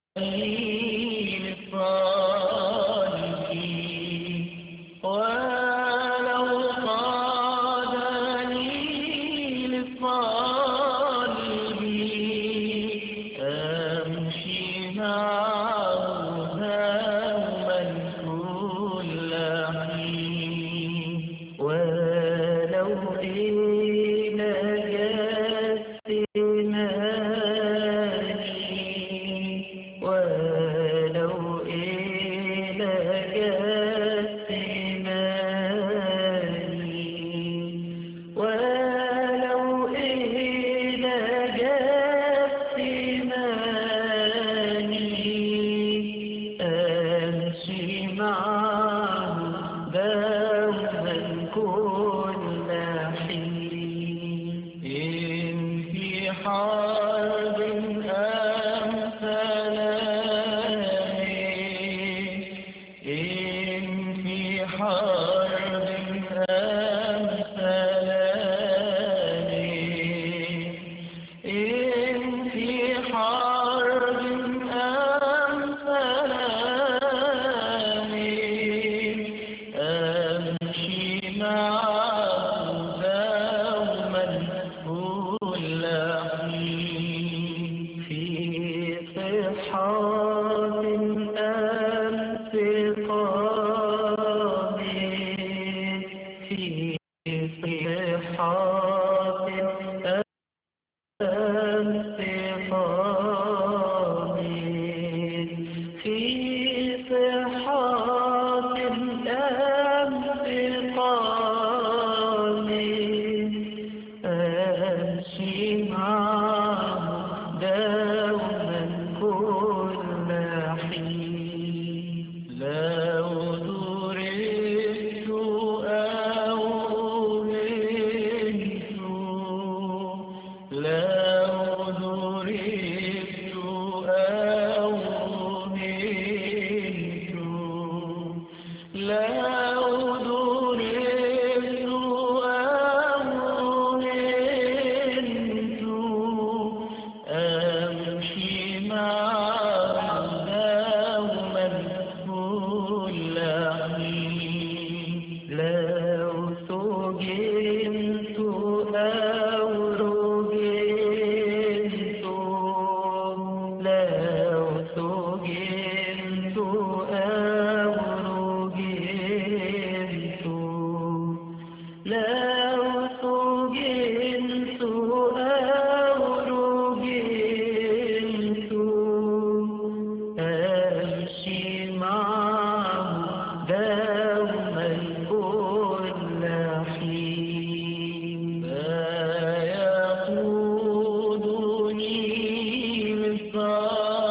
للصالحين ولو قادني للصالحين أمشي معه هوما كل حين ولو إلى جسماني ولو إلى جسماني ولو إلى جسماني أمشي معه دوما كل حين إن في حرب أم سلام إن في حرب أم سلام إن في حرب أم سلام أمشي معه دوما كل حين في صحاب أم سقام في صحاب أم سقام في صحاب أم سقام أمشي معه دوما كل حين لو درست أو أهنت لو درست أو أهنت لو درست أو أهنت أمشي معه دوما كل حين لو سجنت أو رجمت لو سجنت أو رجمت لو سجنت أو رجمت أمشي معه دوما كل حين لا يقودني للصالحين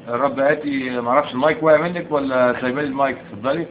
الرب هاتي معرفش المايك واقع منك ولا سايبالي المايك اتفضلي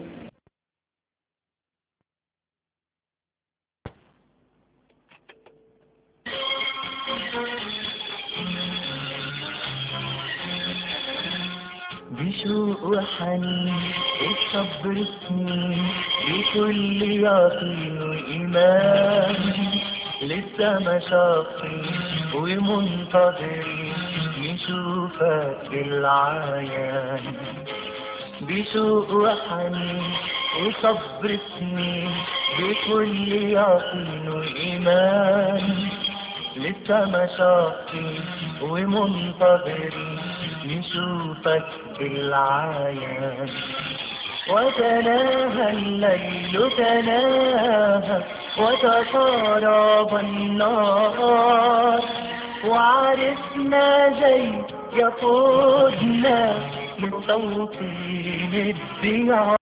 بشوق وحنين الصبر سنين بكل يقين وإيمان لسه مشاقين ومنتظرين نشوفك في العيان بشوق وحنين وصبر سنين بكل يقين وإيمان لسه مشاقين ومنتظرين نشوفك في العيان وتناهى الليل تناهى وتقارب النار وعرفنا زي يقودنا للتوطين الديار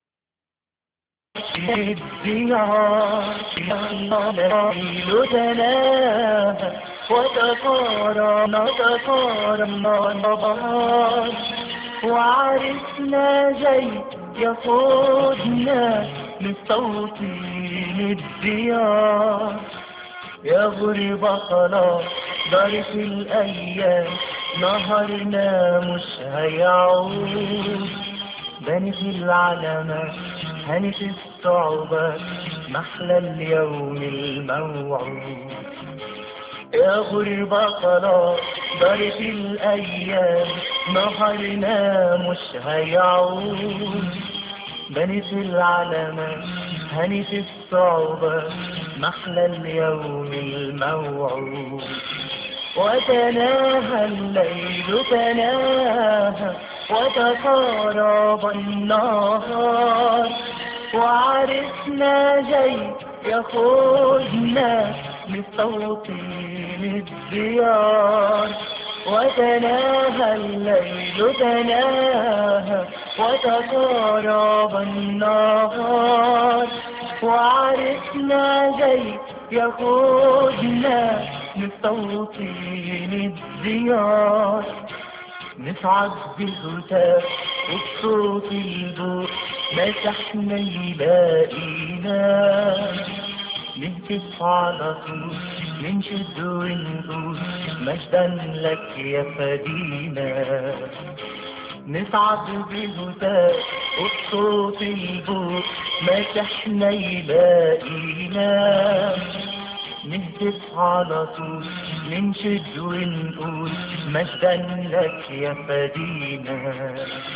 الديار الليل تناهى وتقارن تقارن النهار وعرفنا زي يقودنا للتوطين الديار يا غريب خلاص دارت الأيام نهرنا مش هيعود بنت العلامات هنت الصعوبات محلى اليوم الموعود يا غربة خلاص دارت الأيام نهرنا مش هيعود بنت العلامات هنت الصعوبات محلى اليوم الموعود وتناهى الليل تناهى وتقارب النهار وعرفنا زي ياخدنا للتوطين الديار وتناهى الليل تناهى وتقارب النهار وعرفنا زي ياخدنا للتوطين الديار نصعد بالهتاف وبصوت البوق مسحنا يلاقينا نهتف على طول ننشد ونقول مجدا لك يا فدينا نصعد بالهتاف وبصوت البوق مسحنا يلاقينا نهتف على طول ننشد ونقول مجدا لك يا فدينا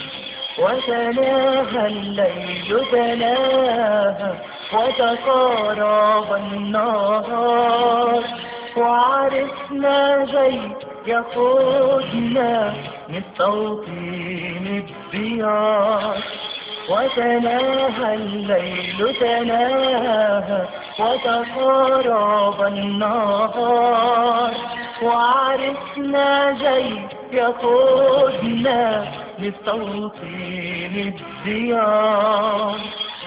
وتناهى الليل تناهى وتقارب النهار وعرفنا زي يقودنا للتوطين الديار وتناهى الليل تناهى وتقارب النهار وعرفنا زي يقودنا للتوطين الديار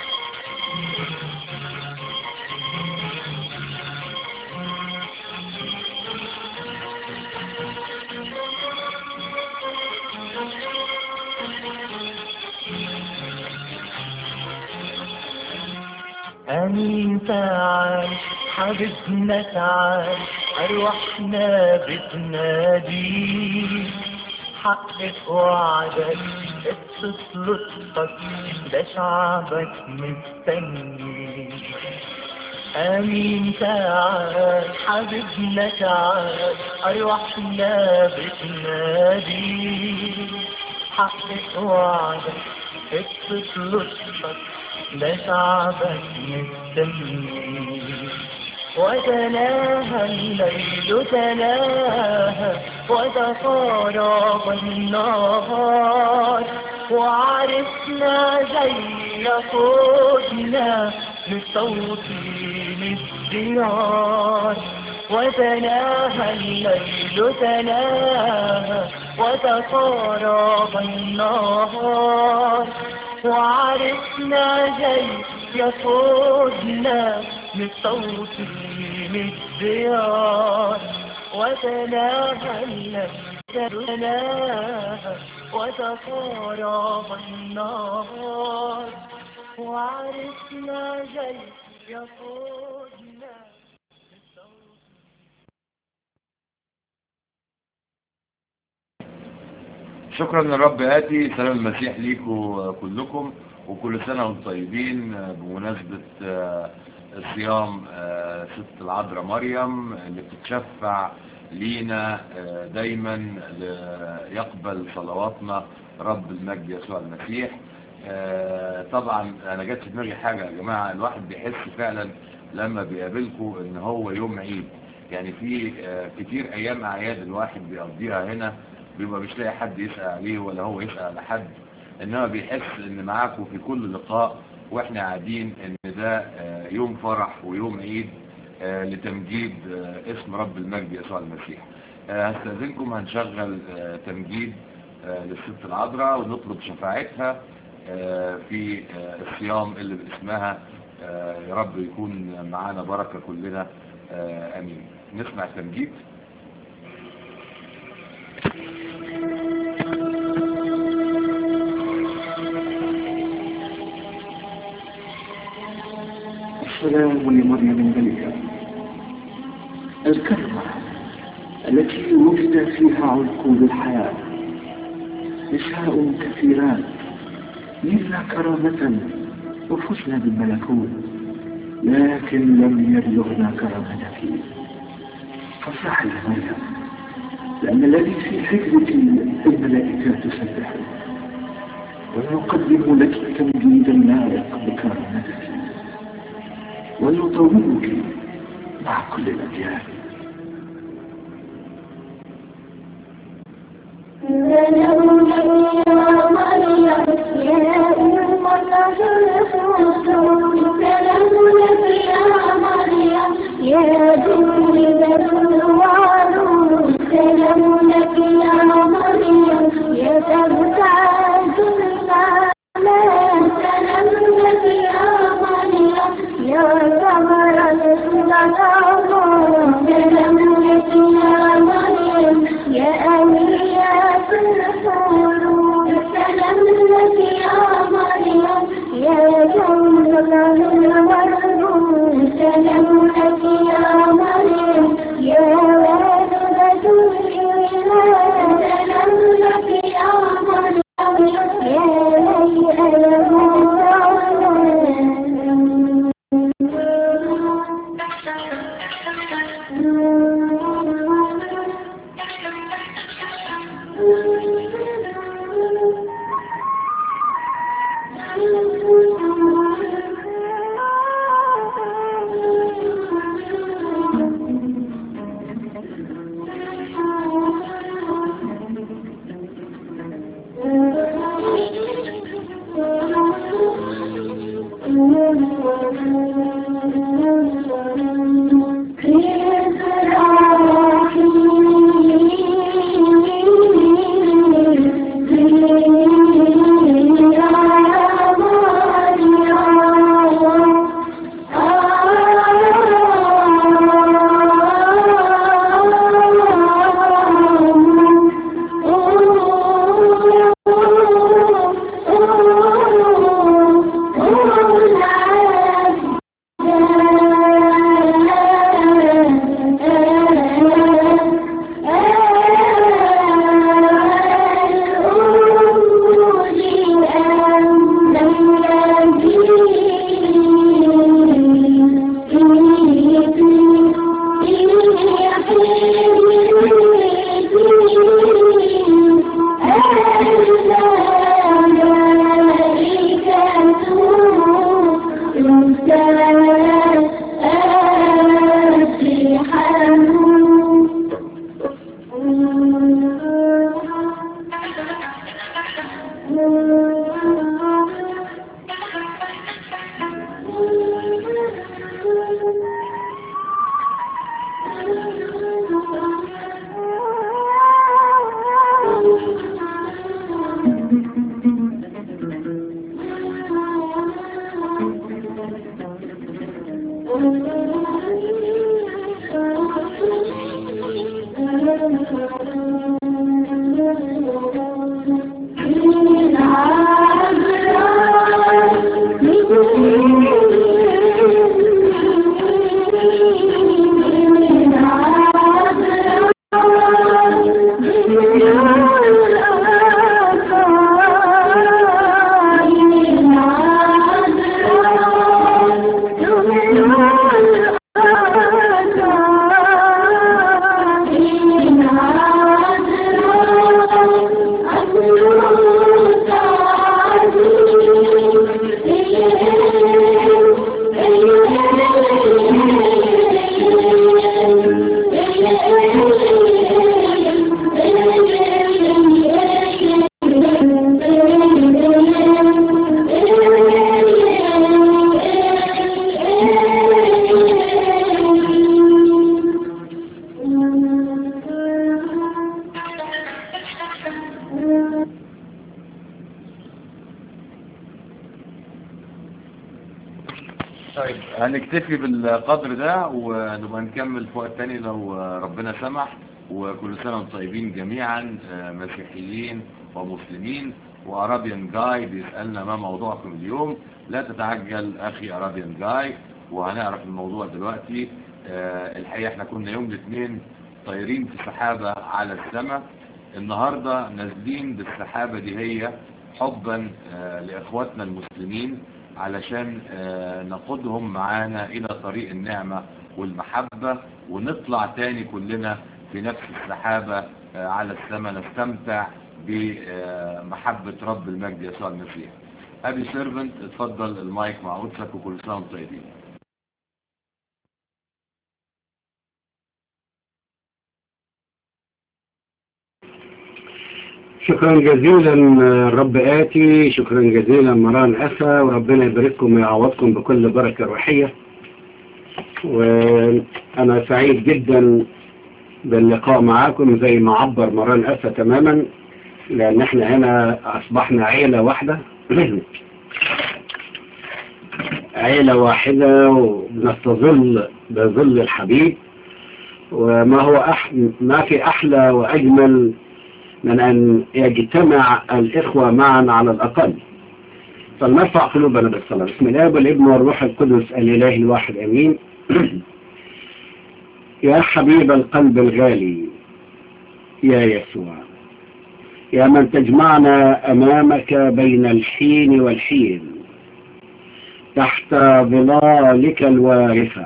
أمين تعال حبيبنا تعال أرواحنا بتنادي حقق وعدك اقصص لطفك ده شعبك مستني أمين تعال حبيبنا تعال أرواحنا بتنادي حقق وعدك اقصص لطفك ده شعبك مستني وتناهى الليل تناهى وتقارب النهار وعرفنا زي يقودنا للتوطين الديار وتناهى الليل تناهى وتقارب النهار وعرفنا زي يقودنا للتوطين الديار وتناهى الليل تناهى وتقارب النار وعرفنا جاي يقودنا شكرا للرب آتي سلام المسيح ليكم كلكم وكل سنة وانتم طيبين بمناسبة آه، صيام آه، ست العذراء مريم اللي بتتشفع لينا آه، دايما ل- يقبل صلواتنا رب المجد يسوع المسيح آه، طبعا انا جت في دماغي حاجة يا جماعة الواحد بيحس فعلا لما بيقابلكم ان هو يوم عيد يعني في آه، كتير ايام اعياد الواحد بيقضيها هنا بيبقى مش لاقي حد يسأل عليه ولا هو يسأل على حد انما بيحس ان معاكم في كل لقاء واحنا قاعدين ان ده آه، يوم فرح ويوم عيد آه، لتمجيد آه، اسم رب المجد يسوع المسيح آه، هستأذنكم هنشغل آه، تمجيد آه، للست العذراء ونطلب شفاعتها آه، في آه، الصيام اللي باسمها آه، يا رب يكون معانا بركة كلنا آه، امين نسمع التمجيد السلام لمريم الملكة الكلمة التي وجد فيها عنقود الحياة نساء كثيرات نلنا كرامة وفزنا بالملكوت لكن لم يبلغنا كرامتك فافرحي يا مريم لأن الذي في حجرك الملائكة تسبحه ونقدم لك تمجيدا لائق بكرامتك ونطوبك مع كل الأديان يا أولياء الحلول سلام لك يا مريم يا جنة الورد سلام لك يا مريم يا والدة الإله سلام لك يا مريم يا ليئة طيب هنكتفي بالقدر ده ونبقى نكمل في وقت تاني لو ربنا سمح وكل سنة وانتم طيبين جميعا آه، مسيحيين ومسلمين وأرابيان جاي بيسألنا ما موضوعكم اليوم لا تتعجل أخي أرابيان جاي وهنعرف الموضوع دلوقتي آه، الحقيقة احنا كنا يوم الاثنين طايرين في سحابة على السماء النهاردة نازلين بالسحابة دي هي حبا آه، لإخواتنا المسلمين علشان آه، نقودهم معانا إلى طريق النعمة والمحبة ونطلع تاني كلنا في نفس السحابة آه، على السماء نستمتع بمحبة رب المجد يسوع المسيح أبي سيرفنت اتفضل المايك مع قدسك وكل سنة وانتم طيبين شكرا جزيلا رب آتي شكرا جزيلا مران أسا وربنا يبارككم ويعوضكم بكل بركة روحية وأنا سعيد جدا باللقاء معاكم زي ما عبر مران أسا تماما لأن احنا هنا أصبحنا عيلة واحدة عيلة واحدة وبنستظل بظل الحبيب وما هو أح... ما في أحلى وأجمل من أن يجتمع الإخوة معا على الأقل فلنرفع قلوبنا بالصلاة بسم الله والابن والروح القدس الإله الواحد أمين يا حبيب القلب الغالي يا يسوع يا من تجمعنا أمامك بين الحين والحين تحت ظلالك الوارفة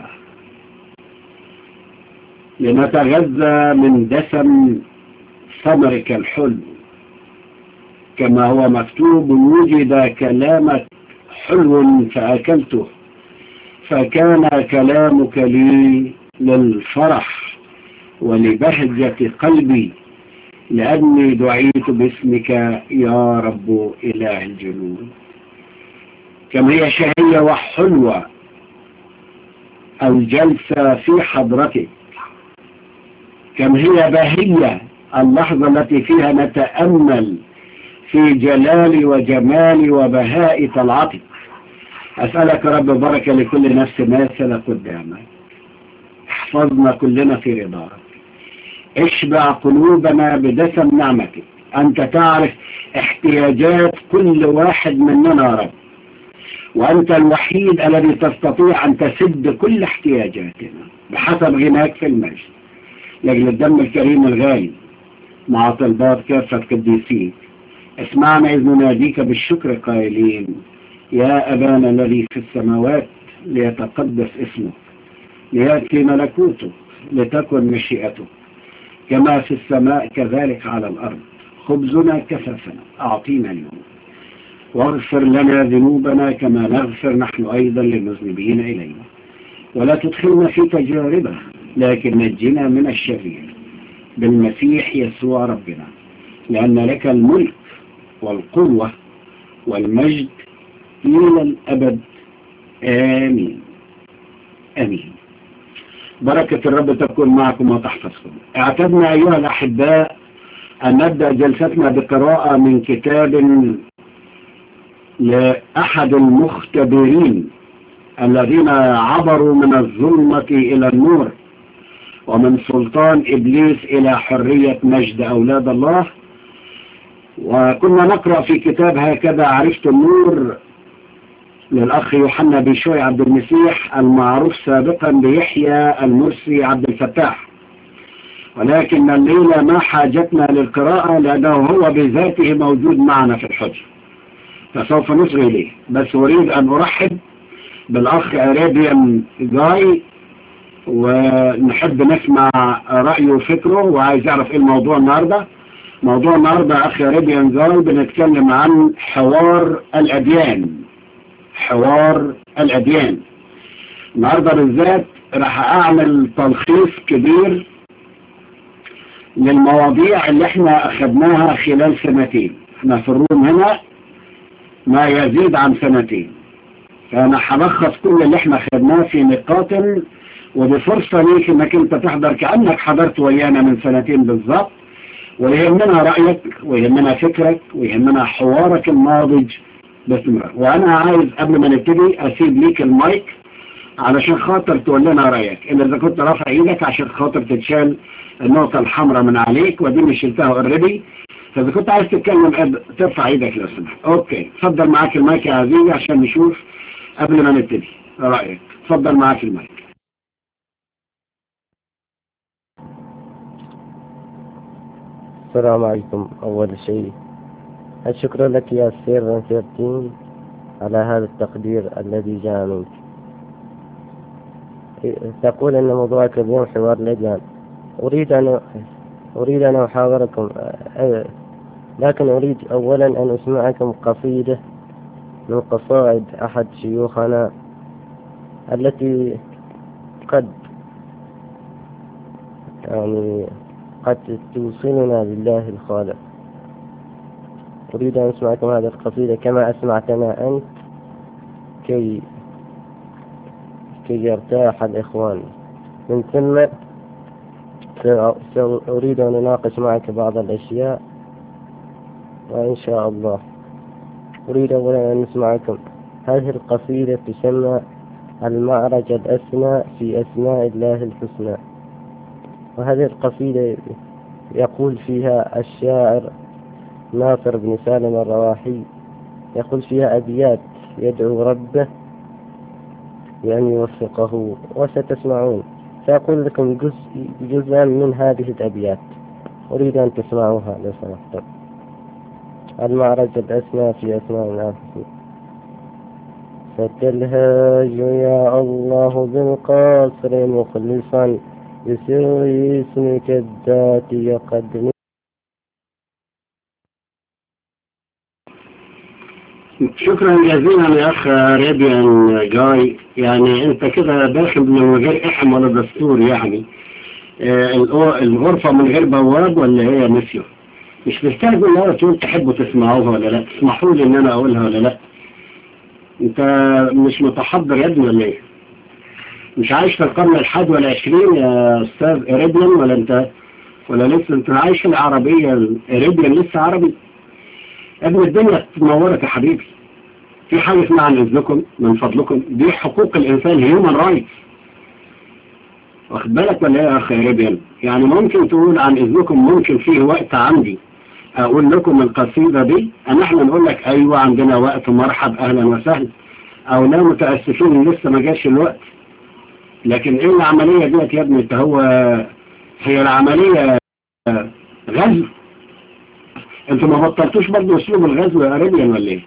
لنتغذى من دسم ثمرك الحلو كما هو مكتوب وجد كلامك حلو فأكلته فكان كلامك لي للفرح ولبهجة قلبي لأني دعيت باسمك يا رب إله الجنود كم هي شهية وحلوة الجلسة في حضرتك كم هي باهية اللحظة التي فيها نتأمل في جلال وجمال وبهاء طلعتك أسألك رب بركة لكل نفس ماثلة قدامك احفظنا كلنا في رضاك اشبع قلوبنا بدسم نعمتك أنت تعرف احتياجات كل واحد مننا يا رب وأنت الوحيد الذي تستطيع أن تسد كل احتياجاتنا بحسب غناك في المجد لأجل الدم الكريم الغالي مع طلبات كافة قديسيك اسمعنا إذ نناديك بالشكر قائلين يا أبانا الذي في السماوات ليتقدس اسمك ليأتي ملكوتك لتكن مشيئتك كما في السماء كذلك على الأرض خبزنا كفافنا أعطينا اليوم واغفر لنا ذنوبنا كما نغفر نحن أيضا للمذنبين إلينا ولا تدخلنا في تجاربة لكن نجنا من الشرير بالمسيح يسوع ربنا لأن لك الملك والقوة والمجد إلى الأبد آمين آمين بركة الرب تكون معكم وتحفظكم اعتدنا أيها الأحباء أن نبدأ جلستنا بقراءة من كتاب لأحد المختبرين الذين عبروا من الظلمة إلى النور ومن سلطان إبليس إلى حرية مجد أولاد الله وكنا نقرأ في كتاب هكذا عرفت النور للأخ يوحنا بشوي عبد المسيح المعروف سابقا بيحيى المرسي عبد الفتاح ولكن الليلة ما حاجتنا للقراءة لأنه هو بذاته موجود معنا في الحجر فسوف نصغي إليه بس أريد أن أرحب بالأخ أرابيان جاي ونحب نسمع رأيه وفكره وعايز يعرف ايه الموضوع النهاردة موضوع النهاردة أخي ريبيان جاي بنتكلم عن حوار الأديان حوار الأديان النهاردة بالذات راح أعمل تلخيص كبير للمواضيع اللي احنا أخذناها خلال سنتين احنا في الروم هنا ما يزيد عن سنتين فأنا هلخص كل اللي احنا أخذناه في نقاط وبفرصة ليك انك انت تحضر كأنك حضرت ويانا من سنتين بالضبط ويهمنا رأيك ويهمنا فكرك ويهمنا حوارك الناضج باستمرار وانا عايز قبل ما نبتدي اسيب ليك المايك علشان خاطر تقول لنا رأيك إن إذا كنت رافع إيدك عشان خاطر تتشال النقطة الحمراء من عليك ودي مش شلتها اوريدي فإذا كنت عايز تتكلم اب- ترفع إيدك لو سمحت أوكي اتفضل معاك المايك يا عزيزي عشان نشوف قبل ما نبتدي رأيك اتفضل معاك المايك السلام عليكم أول شيء الشكر لك يا سير 13 على هذا التقدير الذي جاء منك تقول أن موضوعك اليوم حوار الأديان أريد أن أريد أن أحاوركم أه، لكن أريد أولا أن أسمعكم قصيدة من قصائد أحد شيوخنا التي قد يعني قد توصلنا لله الخالق أريد أن أسمعكم هذه القصيدة كما أسمعتنا أنت كي كي يرتاح الإخوان من ثم سأ- سأريد أن أناقش معك بعض الأشياء وإن شاء الله أريد أولا أن أسمعكم هذه القصيدة تسمى المعرج الأسنى في أسماء الله الحسنى وهذه القصيدة يقول فيها الشاعر ناصر بن سالم الرواحي يقول فيها أبيات يدعو ربه بأن يوفقه وستسمعون سأقول لكم جزء جزءا من هذه الأبيات أريد أن تسمعوها لو سمحتم المعرج الأسمى في أسماء الله فتلهاج يا الله بالقصر مخلصا بسر اسمك الذاتي قد شكرا جزيلا يا اخ ريبيان جاي يعني انت كده داخل من غير احم ولا دستور يعني آه، الأو- الغرفة من غير بواب ولا هي نسيو مش مستعجل ان انا تقول تحبوا تسمعوها ولا لا تسمحوا لي ان انا اقولها ولا لا انت مش متحضر يا ابني ولا ايه مش عايش في القرن الحادي والعشرين يا استاذ اريبيان ولا انت ولا لسه انت عايش في العربية اريبيان لسه عربي يا ابن الدنيا تنورك يا حبيبي في حاجة اسمها عن إذنكم من فضلكم دي حقوق الإنسان هيومن رايتس واخد بالك ولا ايه يا أخ ريبيان يعني ممكن تقول عن إذنكم ممكن فيه وقت عندي أقول لكم القصيدة دي أن احنا نقول لك أيوة عندنا وقت مرحب أهلا وسهلا أو لا متأسفين لسه ما جاش الوقت لكن إيه العملية ديت يا ابني انت هو هي العملية غزو انتوا ما بطلتوش برضه اسلوب الغزو يا اريبيان ولا ايه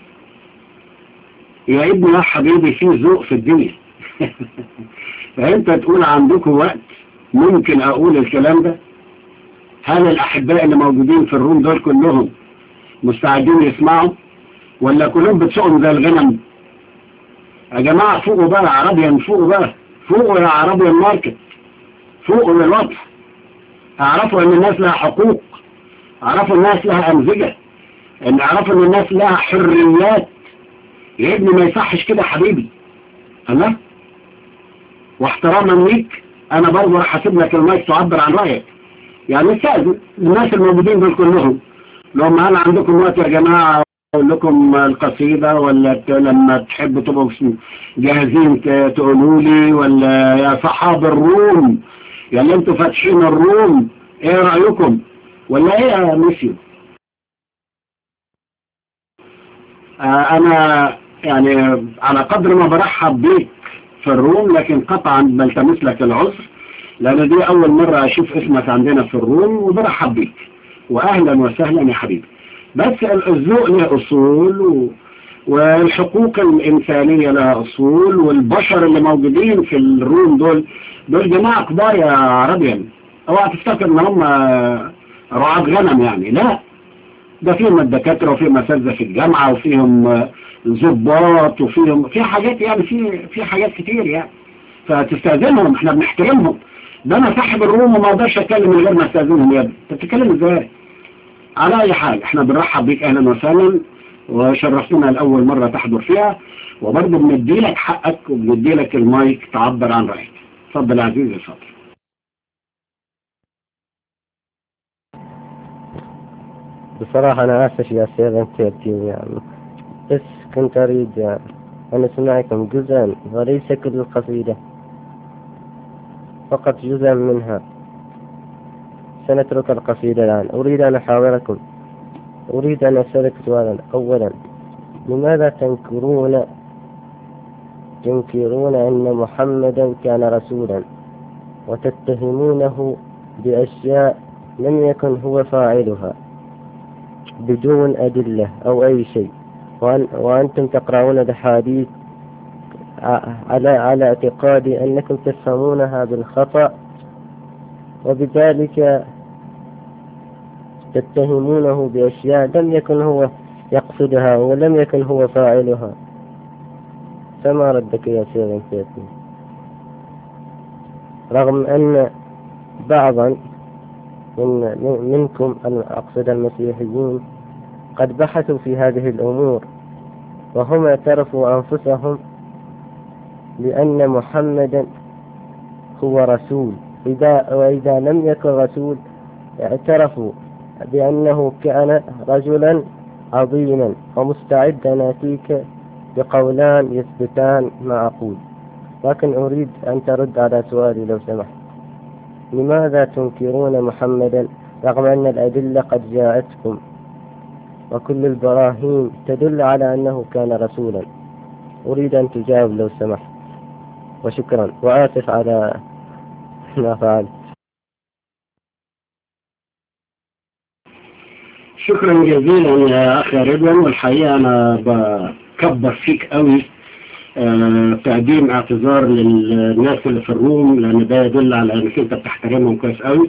يا ابني يا حبيبي في ذوق في الدنيا فانت تقول عندكم وقت ممكن اقول الكلام ده هل الاحباء اللي موجودين في الروم دول كلهم مستعدين يسمعوا ولا كلهم بتسوقهم زي الغنم يا جماعة فوقوا بقى يا عربيا فوقوا بقى فوقوا يا عربيا ماركت فوقوا للوضع اعرفوا ان الناس لها حقوق اعرفوا الناس لها امزجة ان اعرفوا ان الناس لها حريات يا ابني ما يصحش كده يا حبيبي الله واحتراما ليك انا برضه راح اسيب لك المايك تعبر عن رايك يعني استاذن الناس الموجودين دول كلهم لو ما هل عندكم وقت يا جماعه اقول لكم القصيده ولا ت- لما تحبوا تبقوا جاهزين ت- تقولوا لي ولا يا صحاب الروم يا اللي انتوا فاتحين الروم ايه رايكم ولا ايه يا ميسيو آه انا يعني على قدر ما برحب بيك في الروم لكن قطعا بلتمس لك العذر لان دي اول مرة اشوف اسمك عندنا في الروم وبرحب بيك واهلا وسهلا يا حبيبي بس الذوق له اصول و... والحقوق الانسانية لها اصول والبشر اللي موجودين في الروم دول دول جماعة كبار يا عربيا اوعى تفتكر ان هم رعاة غنم يعني لا ده فيهم الدكاترة وفيهم اساتذة في الجامعة وفيهم ضباط وفيهم في حاجات يعني في في حاجات كتير يعني فتستاذنهم احنا بنحترمهم ده انا صاحب الروم وما اقدرش اتكلم من غير ما استاذنهم يا ابني انت بتتكلم ازاي على اي حال احنا بنرحب بيك اهلا وسهلا وشرفتنا الاول مرة تحضر فيها وبرضه بندي لك حقك وبندي لك المايك تعبر عن رايك اتفضل يا عزيزي اتفضل بصراحة أنا آسف يا سير 13 يعني بس كنت أريد يعني أن أسمعكم جزءا وليس كل القصيدة فقط جزءا منها سنترك القصيدة الآن أريد أن أحاوركم أريد أن أسألك سؤالا أولا لماذا تنكرون تنكرون أن محمدا كان رسولا وتتهمونه بأشياء لم يكن هو فاعلها بدون أدلة أو أي شيء وأن وأنتم تقرؤون الأحاديث على على اعتقاد أنكم تفهمونها بالخطأ وبذلك تتهمونه بأشياء لم يكن هو يقصدها ولم يكن هو فاعلها فما ردك يا شيخ سيدي رغم أن بعضا من منكم أقصد المسيحيين قد بحثوا في هذه الأمور وهم اعترفوا أنفسهم بأن محمدا هو رسول إذا وإذا لم يكن رسول اعترفوا بأنه كان رجلا عظيما ومستعد أن أتيك بقولان يثبتان ما أقول لكن أريد أن ترد على سؤالي لو سمحت لماذا تنكرون محمدا رغم أن الأدلة قد جاءتكم وكل البراهين تدل على أنه كان رسولا أريد أن تجاوب لو سمحت وشكرا وآسف على ما فعلت شكرا جزيلا يا أخي رضوان والحقيقة أنا بكبر فيك قوي آه، تقديم اعتذار للناس اللي في الروم لأن ده يدل على أنك أنت بتحترمهم كويس قوي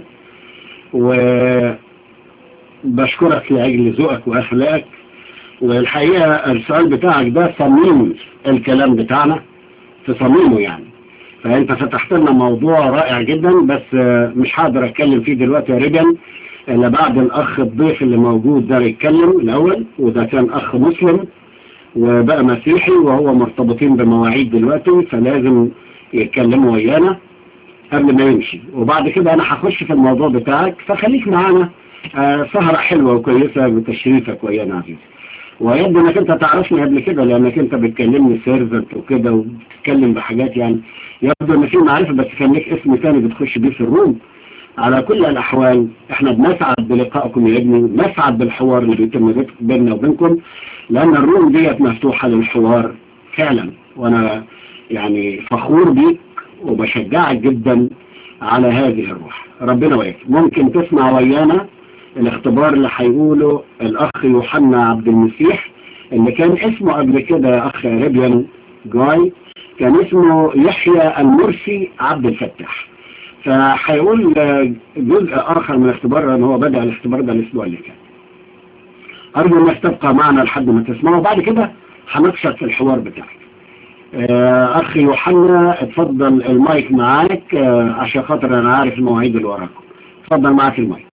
وبشكرك لأجل ذوقك وأخلاقك والحقيقة السؤال بتاعك ده صميم الكلام بتاعنا في صميمه يعني فأنت فتحت لنا موضوع رائع جدا بس آه، مش هقدر أتكلم فيه دلوقتي يا رجل إلا بعد الأخ الضيف اللي موجود ده يتكلم الأول وده كان أخ مسلم وبقى مسيحي وهو مرتبطين بمواعيد دلوقتي فلازم يتكلموا ويانا قبل ما يمشي وبعد كده أنا هخش في الموضوع بتاعك فخليك معانا آه، سهرة حلوة وكويسة بتشريفك ويانا عزيزي ويبدو انك انت تعرفني قبل كده لانك انت بتكلمني سيرفنت وكده وبتتكلم بحاجات يعني يبدو ان في معرفة بس كان لك اسم تاني بتخش بيه في الروم على كل الأحوال احنا بنسعد بلقائكم يا ابني نسعد بالحوار اللي بيتم بيننا وبينكم لأن الروم ديت مفتوحة للحوار فعلا وأنا يعني فخور بيك وبشجعك جدا على هذه الروح ربنا وياك ممكن تسمع ويانا الاختبار اللي هيقوله الأخ يوحنا عبد المسيح اللي كان اسمه قبل كده يا أخ ريبيان جاي كان اسمه يحيى المرسي عبد الفتاح فهيقول جزء آخر من الاختبار لأن هو بدأ الاختبار ده الأسبوع اللي كان أرجو أنك تبقى معنا لحد ما تسمعه وبعد كده هنقشط في الحوار بتاعك آه، أخي يوحنا اتفضل المايك معاك آه، عشان خاطر أنا عارف المواعيد اللي وراكم اتفضل معاك المايك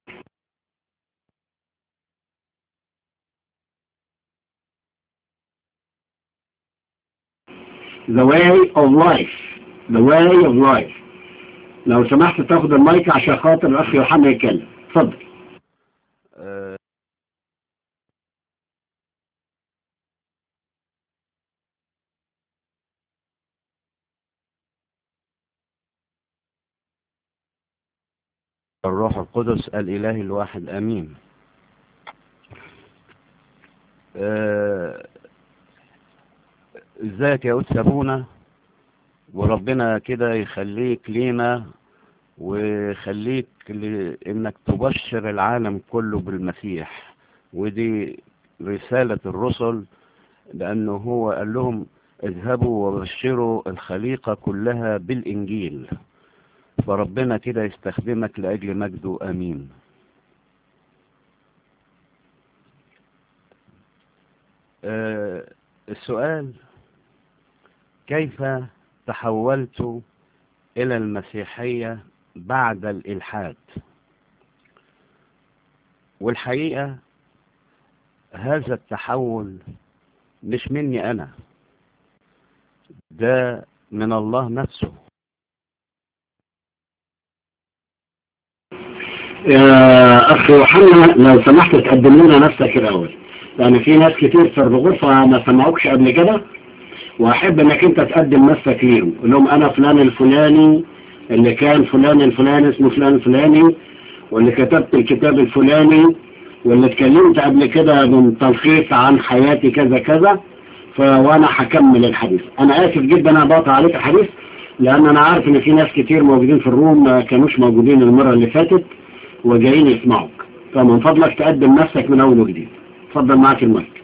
The way of life The way of life لو سمحت تاخد المايك عشان خاطر الأخ يوحنا يتكلم اتفضل آه، الروح القدس الإله الواحد أمين آه، ازيك يا قدس أبونا وربنا كده يخليك لينا ويخليك ل- انك تبشر العالم كله بالمسيح ودي رسالة الرسل لأنه هو قال لهم اذهبوا وبشروا الخليقة كلها بالإنجيل فربنا كده يستخدمك لأجل مجده أمين آه، السؤال كيف تحولت إلى المسيحية بعد الإلحاد والحقيقة هذا التحول مش مني أنا ده من الله نفسه يا أخ يوحنا لو سمحت تقدم لنا نفسك الأول لأن في ناس كتير في الغرفة ما سمعوكش قبل كده واحب انك انت تقدم نفسك ليهم قول لهم انا فلان الفلاني اللي كان فلان الفلاني اسمه فلان الفلاني واللي كتبت الكتاب الفلاني واللي اتكلمت قبل كده من تلخيص عن حياتي كذا كذا ف- وانا هكمل الحديث انا اسف جدا انا بقطع عليك الحديث لان انا عارف ان في ناس كتير موجودين في الروم ما كانوش موجودين المرة اللي فاتت وجايين يسمعوك فمن فضلك تقدم نفسك من اول وجديد اتفضل معاك المايك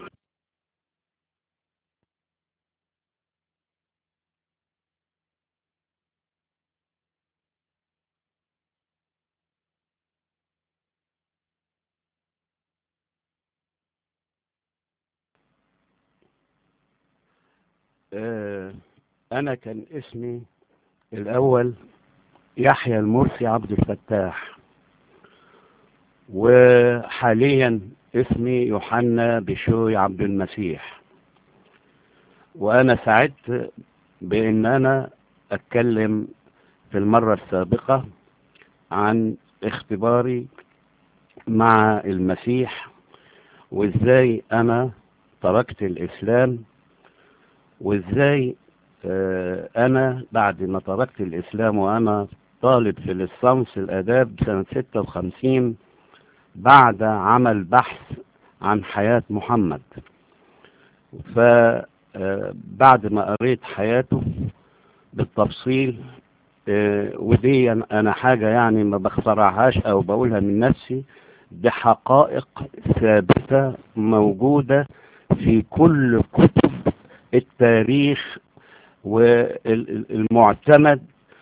آه، أنا كان اسمي الأول يحيى المرسي عبد الفتاح وحاليا اسمي يوحنا بشوي عبد المسيح وأنا سعدت بأن أنا أتكلم في المرة السابقة عن اختباري مع المسيح وإزاي أنا تركت الإسلام وازاي آه، انا بعد ما تركت الاسلام وانا طالب في للصمس الاداب سنة 56 بعد عمل بحث عن حياة محمد فبعد ما قريت حياته بالتفصيل آه، ودي انا حاجة يعني ما بخترعهاش او بقولها من نفسي دي حقائق ثابتة موجودة في كل كتب التاريخ والمعتمد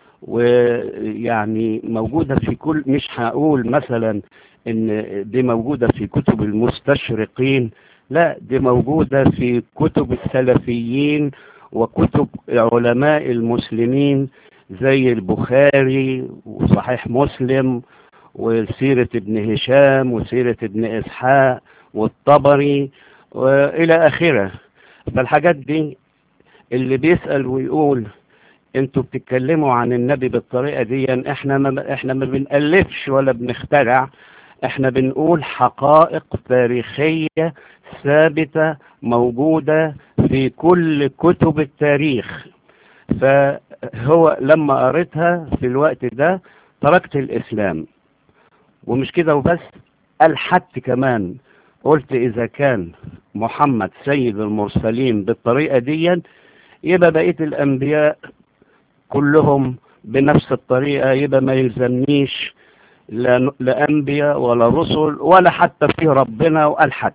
ويعني موجودة في كل مش هقول مثلا ان دي موجودة في كتب المستشرقين لا دي موجودة في كتب السلفيين وكتب علماء المسلمين زي البخاري وصحيح مسلم وسيرة ابن هشام وسيرة ابن إسحاق والطبري وإلى آخره فالحاجات دي اللي بيسأل ويقول انتوا بتتكلموا عن النبي بالطريقة دي احنا ما احنا ما بنألفش ولا بنخترع احنا بنقول حقائق تاريخية ثابتة موجودة في كل كتب التاريخ فهو لما قريتها في الوقت ده تركت الإسلام ومش كده وبس الحدت كمان قلت إذا كان محمد سيد المرسلين بالطريقة دي يبقى بقية الأنبياء كلهم بنفس الطريقة يبقى ما يلزمنيش لا لا أنبياء ولا رسل ولا حتى في ربنا والحد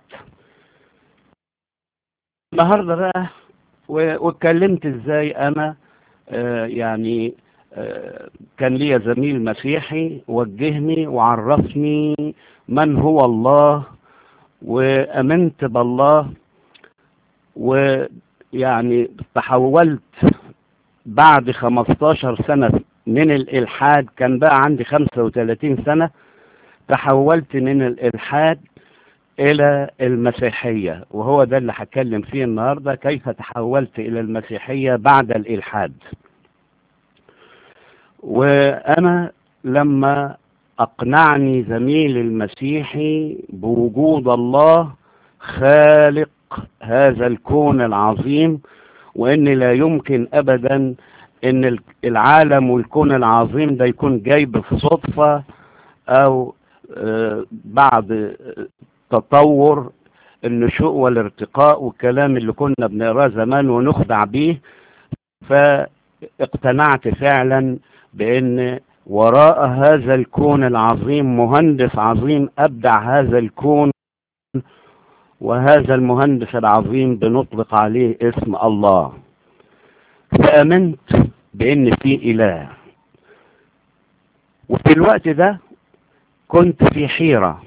النهارده بقى و- واتكلمت ازاي انا آه، يعني آه، كان ليا زميل مسيحي وجهني وعرفني من هو الله وامنت بالله ويعني تحولت بعد 15 سنة من الإلحاد كان بقى عندي 35 سنة تحولت من الإلحاد إلى المسيحية وهو ده اللي هتكلم فيه النهاردة كيف تحولت إلى المسيحية بعد الإلحاد وأنا لما أقنعني زميلي المسيحي بوجود الله خالق هذا الكون العظيم وإن لا يمكن أبدا إن العالم والكون العظيم ده يكون جاي بصدفة أو آه، بعد تطور النشوء والارتقاء والكلام اللي كنا بنقراه زمان ونخدع بيه فاقتنعت فعلا بأن وراء هذا الكون العظيم مهندس عظيم أبدع هذا الكون وهذا المهندس العظيم بنطلق عليه اسم الله فأمنت بأن في إله وفي الوقت ده كنت في حيرة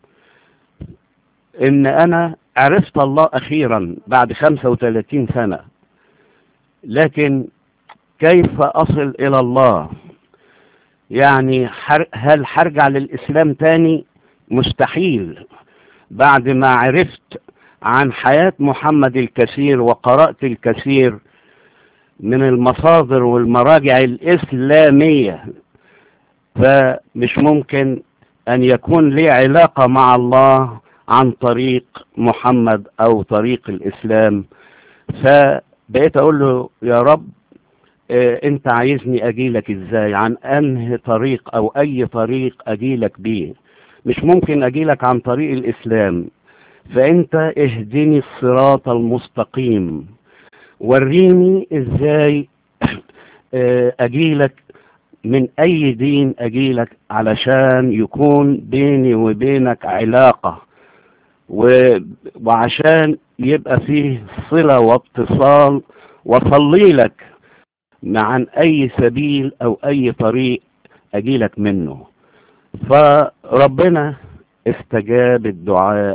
ان انا عرفت الله اخيرا بعد 35 سنة لكن كيف اصل الى الله يعني حر هل هرجع للاسلام تاني مستحيل بعد ما عرفت عن حياة محمد الكثير وقرأت الكثير من المصادر والمراجع الإسلامية فمش ممكن أن يكون لي علاقة مع الله عن طريق محمد أو طريق الإسلام بقيت اقول له يا رب آه، انت عايزني اجيلك ازاي عن انهي طريق او اي طريق اجيلك بيه مش ممكن اجيلك عن طريق الاسلام فانت اهدني الصراط المستقيم وريني ازاي آه، اجيلك من اي دين اجيلك علشان يكون بيني وبينك علاقة و- وعشان يبقى فيه صلة واتصال وصلي لك عن اي سبيل او اي طريق اجيلك منه فربنا استجاب الدعاء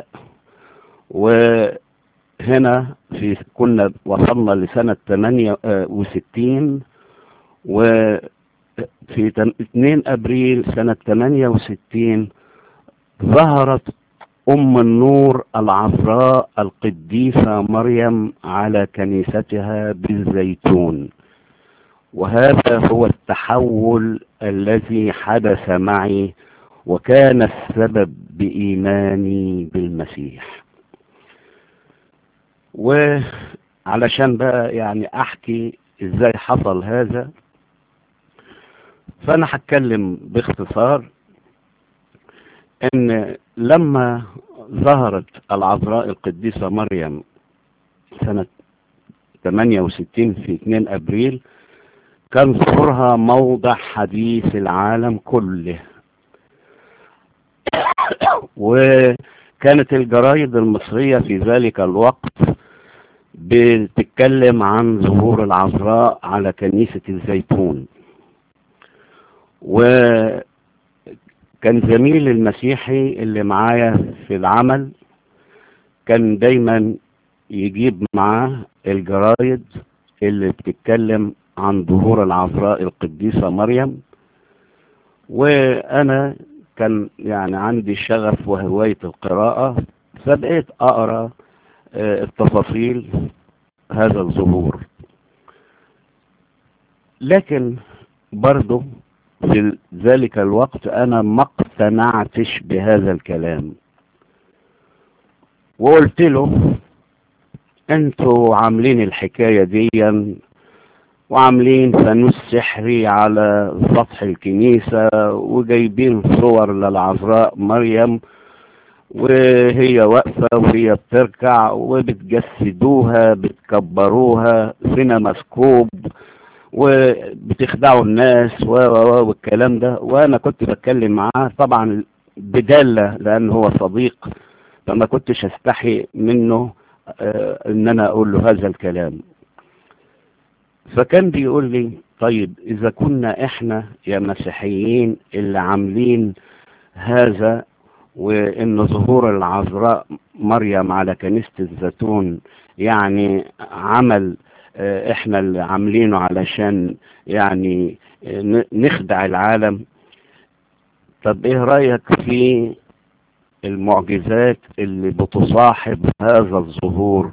وهنا في كنا وصلنا لسنة 68 وفي تم- 2 ابريل سنة 68 ظهرت ام النور العذراء القديسة مريم على كنيستها بالزيتون وهذا هو التحول الذي حدث معي وكان السبب بإيماني بالمسيح وعلشان بقى يعني أحكي إزاي حصل هذا فأنا هتكلم باختصار إن لما ظهرت العذراء القديسة مريم سنة 68 في 2 أبريل كان ظهورها موضع حديث العالم كله وكانت الجرايد المصرية في ذلك الوقت بتتكلم عن ظهور العذراء على كنيسة الزيتون وكان زميل المسيحي اللي معايا في العمل كان دايما يجيب معاه الجرايد اللي بتتكلم عن ظهور العذراء القديسة مريم وأنا كان يعني عندي شغف وهواية القراءة فبقيت أقرأ آه، التفاصيل هذا الظهور لكن برضو في ذلك الوقت أنا ما اقتنعتش بهذا الكلام وقلت له انتوا عاملين الحكاية دي وعاملين فانوس سحري على سطح الكنيسة وجايبين صور للعذراء مريم وهي واقفة وهي بتركع وبتجسدوها بتكبروها فينا مسكوب وبتخدعوا الناس و و و والكلام ده وانا كنت بتكلم معاه طبعا بدالة لان هو صديق فما كنتش استحي منه آه، ان انا اقول له هذا الكلام فكان بيقول لي طيب اذا كنا احنا يا مسيحيين اللي عاملين هذا وان ظهور العذراء مريم على كنيسة الزيتون يعني عمل آه، احنا اللي عاملينه علشان يعني آه، ن- نخدع العالم طب ايه رأيك في المعجزات اللي بتصاحب هذا الظهور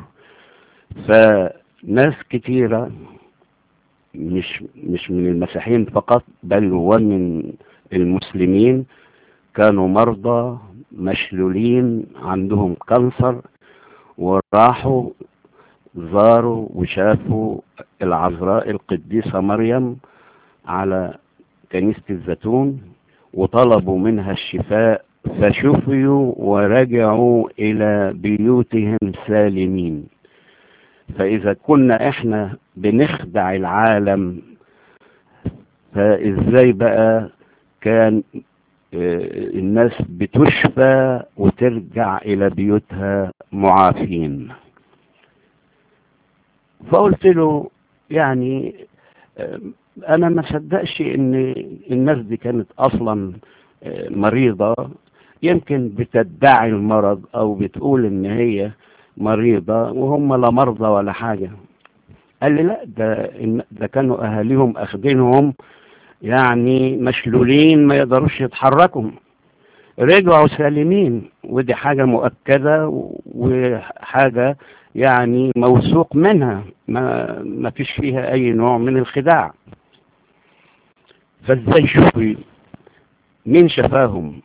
فناس كتيرة مش مش من المسيحيين فقط بل ومن المسلمين كانوا مرضى مشلولين عندهم كانسر وراحوا زاروا وشافوا العذراء القديسة مريم على كنيسة الزيتون وطلبوا منها الشفاء فشفيوا ورجعوا إلى بيوتهم سالمين فإذا كنا إحنا بنخدع العالم فإزاي بقى كان آه، الناس بتشفى وترجع إلى بيوتها معافين فقلت له يعني آه، أنا ما صدقش إن الناس دي كانت أصلا آه، مريضة يمكن بتدعي المرض أو بتقول إن هي مريضة وهم لا مرضى ولا حاجة قال لي لا ده إن- ده كانوا أهاليهم أخدينهم يعني مشلولين ما يقدروش يتحركوا رجعوا سالمين ودي حاجة مؤكدة و- وحاجة يعني موثوق منها ما, ما فيش فيها أي نوع من الخداع فازاي شوفي مين شفاهم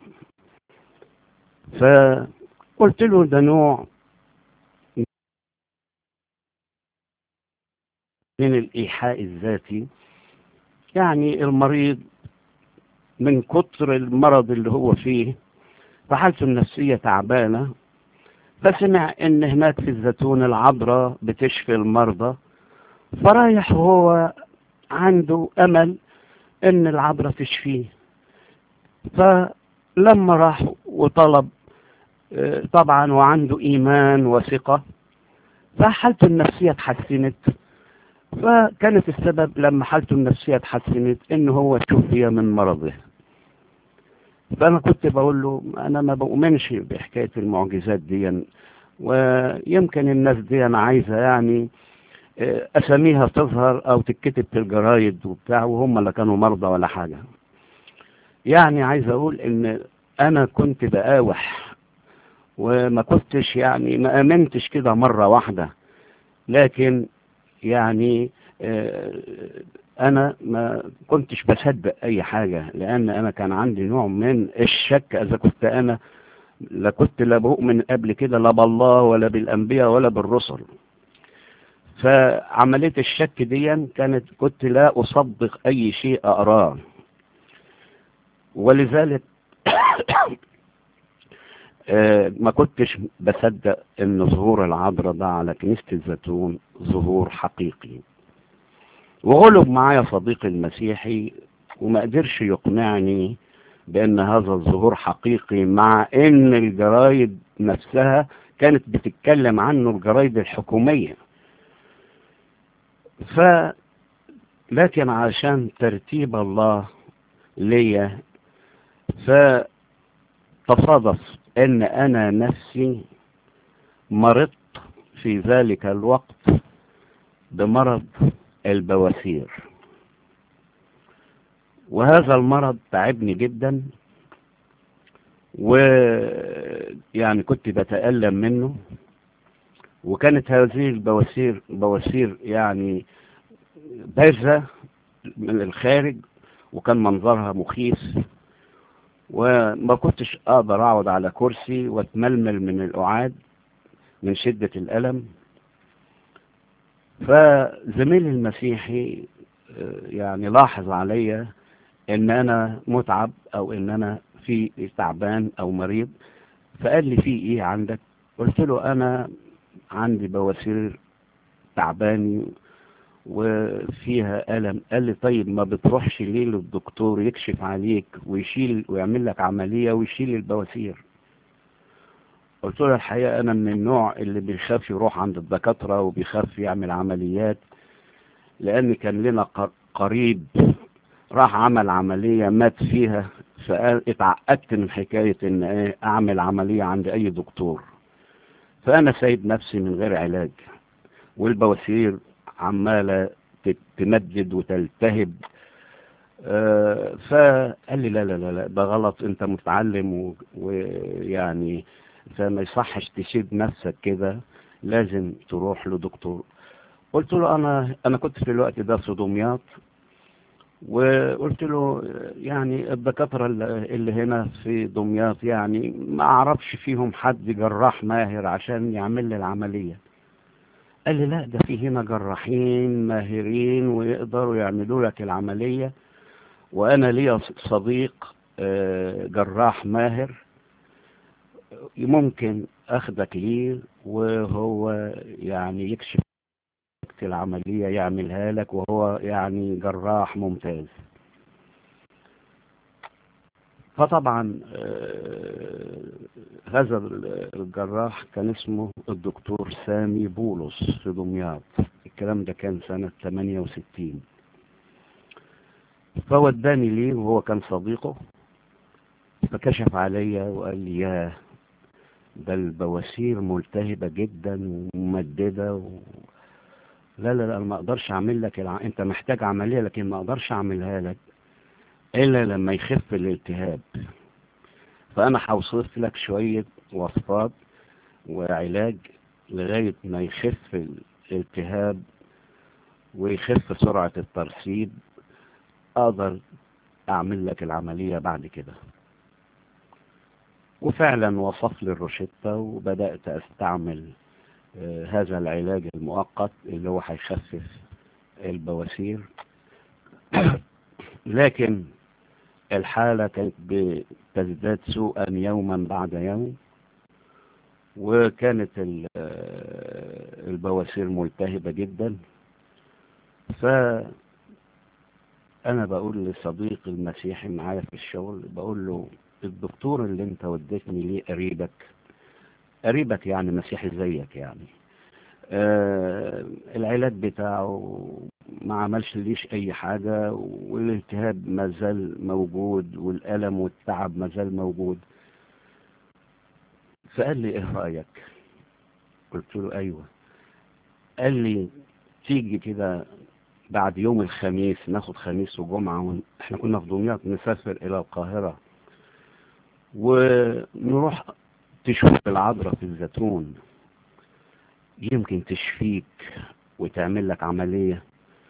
فقلت له ده نوع من الإيحاء الذاتي يعني المريض من كتر المرض اللي هو فيه فحالته النفسية تعبانة فسمع ان هناك في الزيتون العذراء بتشفي المرضى فرايح وهو عنده امل ان العذراء تشفيه فلما راح وطلب آه، طبعا وعنده ايمان وثقة فحالته النفسية اتحسنت فكانت السبب لما حالته النفسية اتحسنت ان هو شفي من مرضه فانا كنت بقول له انا ما بؤمنش بحكاية المعجزات دي ويمكن الناس دي انا عايزة يعني آه، اساميها تظهر او تتكتب في الجرايد وبتاع وهم اللي كانوا مرضى ولا حاجة يعني عايز اقول ان انا كنت بقاوح وما كنتش يعني ما امنتش كده مرة واحدة لكن يعني آه، انا ما كنتش بصدق اي حاجة لان انا كان عندي نوع من الشك اذا كنت انا لا كنت لا بؤمن قبل كده لا بالله ولا بالانبياء ولا بالرسل فعملية الشك دي كانت كنت لا اصدق اي شيء اقراه ولذلك آه، ما كنتش بصدق ان ظهور العذراء ده على كنيسة الزيتون ظهور حقيقي وغلب معايا صديقي المسيحي وما قدرش يقنعني بان هذا الظهور حقيقي مع ان الجرايد نفسها كانت بتتكلم عنه الجرايد الحكومية ف لكن عشان ترتيب الله ليا فتصادف ان انا نفسي مرضت في ذلك الوقت بمرض البواسير وهذا المرض تعبني جدا ويعني كنت بتألم منه وكانت هذه البواسير بواسير يعني بارزة من الخارج وكان منظرها مخيف وما كنتش اقدر اقعد على كرسي واتململ من القعاد من شدة الألم فزميلي المسيحي آه، يعني لاحظ عليا ان انا متعب او ان انا في تعبان او مريض فقال لي في ايه عندك قلت له انا عندي بواسير تعباني وفيها ألم قال لي طيب ما بتروحش ليه للدكتور يكشف عليك ويشيل ويعمل لك عملية ويشيل البواسير قلت له الحقيقة أنا من النوع اللي بيخاف يروح عند الدكاترة وبيخاف يعمل عمليات لأن كان لنا ق- قريب راح عمل عملية مات فيها فقال اتعقدت من حكاية إن إيه أعمل عملية عند أي دكتور فأنا سايب نفسي من غير علاج والبواسير عمالة تت- تمدد وتلتهب آه، فقال لي لا لا لا لا ده غلط انت متعلم و- ويعني فما يصحش تسيب نفسك كده لازم تروح لدكتور قلت له انا انا كنت في الوقت ده في دمياط وقلت له يعني الدكاترة اللي اللي هنا في دمياط يعني ما اعرفش فيهم حد جراح ماهر عشان يعمل لي العملية قال لي لا ده في هنا جراحين ماهرين ويقدروا يعملوا لك العملية وانا ليا صديق آه، جراح ماهر ممكن اخدك ليه وهو يعني يكشف العملية يعملها لك وهو يعني جراح ممتاز فطبعا آه، هذا الجراح كان اسمه الدكتور سامي بولس في دمياط الكلام ده كان سنة 68 فوداني ليه وهو كان صديقه فكشف عليا وقال لي ياه ده البواسير ملتهبة جدا وممددة و... لا لا لا ما اقدرش اعمل لك الع... انت محتاج عملية لكن ما اقدرش اعملها لك الا لما يخف الالتهاب فانا هوصف لك شوية وصفات وعلاج لغاية ما يخف الالتهاب ويخف سرعة الترسيب اقدر اعمل لك العملية بعد كده وفعلا وصف لي الروشتة وبدأت استعمل آه، هذا العلاج المؤقت اللي هو هيخفف البواسير لكن الحالة كانت بتزداد سوءا يوما بعد يوم وكانت ال- آه، البواسير ملتهبة جدا فأنا بقول لصديقي المسيحي معايا في الشغل بقول له الدكتور اللي انت وديتني ليه قريبك قريبك يعني مسيحي زيك يعني آه العلاج بتاعه ما عملش ليش اي حاجة والالتهاب ما زال موجود والألم والتعب ما زال موجود فقال لي ايه رأيك قلت له ايوه قال لي تيجي كده بعد يوم الخميس ناخد خميس وجمعة ون... احنا كنا في دمياط نسافر الى القاهرة ونروح تشوف العذراء في الزيتون يمكن تشفيك وتعمل لك عملية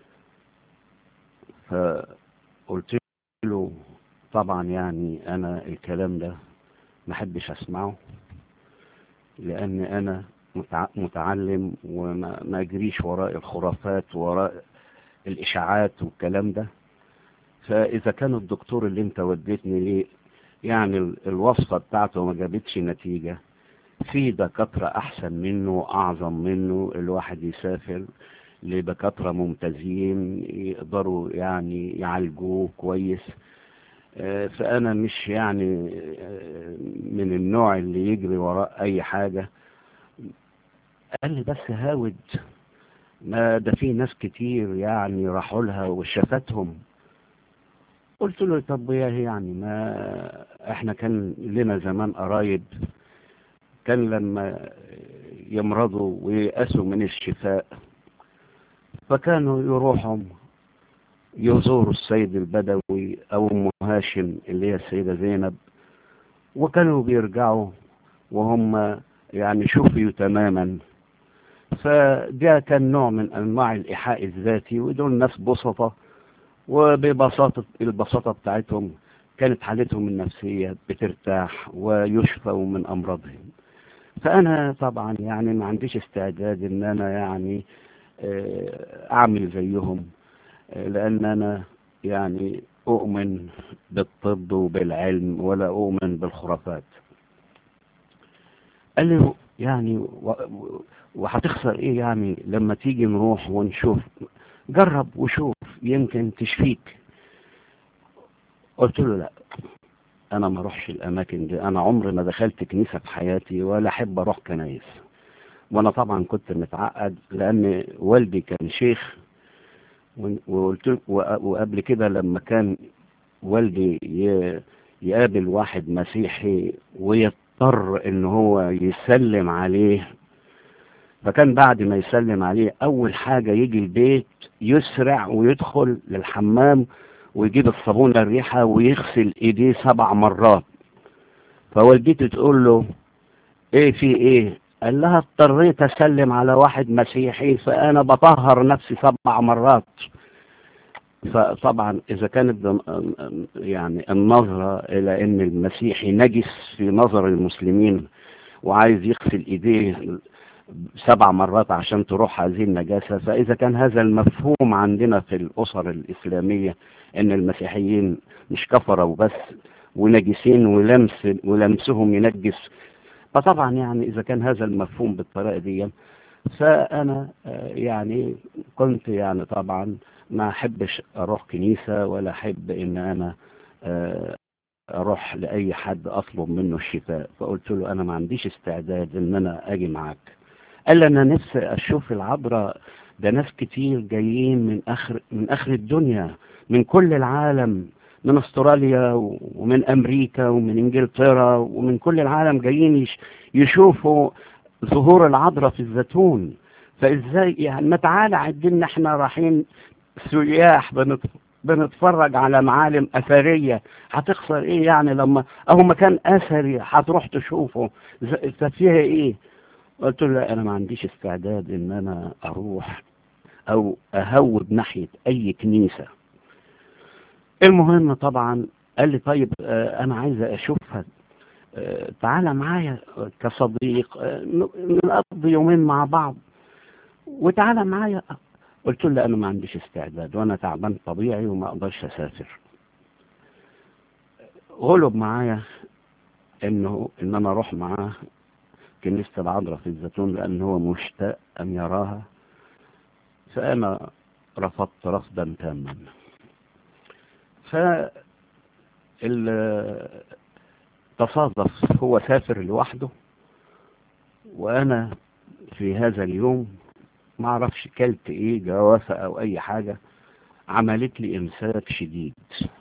فقلت له طبعا يعني انا الكلام ده ما حبش اسمعه لان انا متع- متعلم وما ما اجريش وراء الخرافات وراء الاشاعات والكلام ده فاذا كان الدكتور اللي انت وديتني ليه يعني ال- الوصفة بتاعته ما جابتش نتيجة في دكاترة احسن منه واعظم منه الواحد يسافر لدكاترة ممتازين يقدروا يعني يعالجوه كويس آه، فأنا مش يعني آه، من النوع اللي يجري وراء أي حاجة قال لي بس هاود ما ده في ناس كتير يعني راحوا لها وشافتهم قلت له طب يا يعني ما احنا كان لنا زمان قرايب كان لما يمرضوا وييأسوا من الشفاء فكانوا يروحوا يزوروا السيد البدوي او ام هاشم اللي هي السيدة زينب وكانوا بيرجعوا وهم يعني شفيوا تماما فده كان نوع من انواع الايحاء الذاتي ودول ناس بسطة وببساطة البساطة بتاعتهم كانت حالتهم النفسية بترتاح ويشفوا من امراضهم فانا طبعا يعني ما عنديش استعداد ان انا يعني آه، اعمل زيهم آه، لان انا يعني اؤمن بالطب وبالعلم ولا اؤمن بالخرافات قال لي يعني و- و- وهتخسر ايه يعني لما تيجي نروح ونشوف جرب وشوف يمكن تشفيك قلت له لا انا ما اروحش الاماكن دي انا عمري ما دخلت كنيسة في حياتي ولا احب اروح كنايس وانا طبعا كنت متعقد لان والدي كان شيخ ون- وقلت له وق- وقبل كده لما كان والدي ي- يقابل واحد مسيحي ويضطر ان هو يسلم عليه فكان بعد ما يسلم عليه اول حاجة يجي البيت يسرع ويدخل للحمام ويجيب الصابونة الريحة ويغسل ايديه سبع مرات فوالدتي تقول له ايه في ايه قال لها اضطريت اسلم على واحد مسيحي فانا بطهر نفسي سبع مرات فطبعا اذا كانت ضم- يعني النظرة الى ان المسيحي نجس في نظر المسلمين وعايز يغسل ايديه سبع مرات عشان تروح هذه النجاسة فإذا كان هذا المفهوم عندنا في الأسر الإسلامية أن المسيحيين مش كفرة وبس ونجسين ولمس ولمسهم ينجس فطبعا يعني إذا كان هذا المفهوم بالطريقة دي فأنا آه، يعني كنت يعني طبعا ما أحبش أروح كنيسة ولا أحب إن أنا آه، أروح لأي حد أطلب منه الشفاء فقلت له أنا ما عنديش استعداد إن أنا أجي معاك قال لي انا نفسي اشوف العذراء ده ناس كتير جايين من اخر من اخر الدنيا من كل العالم من استراليا و- ومن امريكا ومن انجلترا ومن كل العالم جايين يش- يشوفوا ظهور العذراء في الزيتون فازاي يعني ما تعالى عدلنا احنا رايحين سياح بنت بنتفرج على معالم اثريه هتخسر ايه يعني لما اهو مكان اثري هتروح تشوفه ز- ففيها ايه قلت له لا انا ما عنديش استعداد ان انا اروح او اهوب ناحية اي كنيسة المهم طبعا قال لي طيب آه، انا عايز اشوفها آه، تعالى معايا كصديق آه، ن- نقضي يومين مع بعض وتعالى معايا قلت له انا ما عنديش استعداد وانا تعبان طبيعي وما اقدرش اسافر غلب معايا انه ان انا اروح معاه كنيسة العذراء في الزيتون لان هو مشتاق ان يراها فانا رفضت رفضا تاما ف ال- تصادف هو سافر لوحده وانا في هذا اليوم ما اعرفش كلت ايه جوافة او اي حاجة عملت لي امساك شديد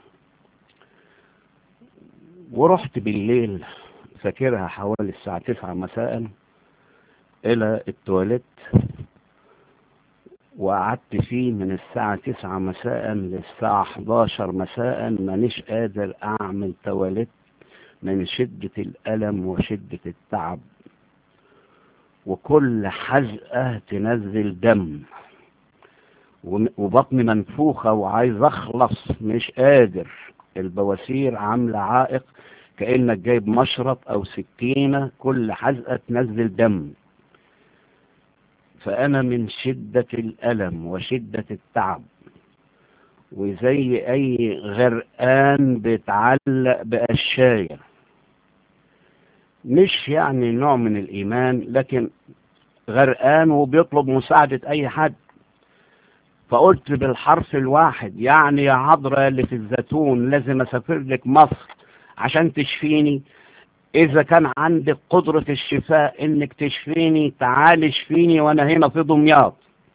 ورحت بالليل فاكرها حوالي الساعة تسعة مساء الى التواليت وقعدت فيه من الساعة تسعة مساء للساعة 11 مساء مانيش قادر اعمل تواليت من شدة الألم وشدة التعب وكل حزقة تنزل دم وم- وبطني منفوخة وعايز أخلص مش قادر البواسير عاملة عائق كأنك جايب مشرط أو سكينة كل حزقة تنزل دم فأنا من شدة الألم وشدة التعب وزي أي غرقان بيتعلق بقشاية مش يعني نوع من الإيمان لكن غرقان وبيطلب مساعدة أي حد فقلت بالحرف الواحد يعني يا عذراء اللي في الزيتون لازم أسافر لك مصر عشان تشفيني إذا كان عندك قدرة الشفاء إنك تشفيني تعالي اشفيني وأنا هنا في دمياط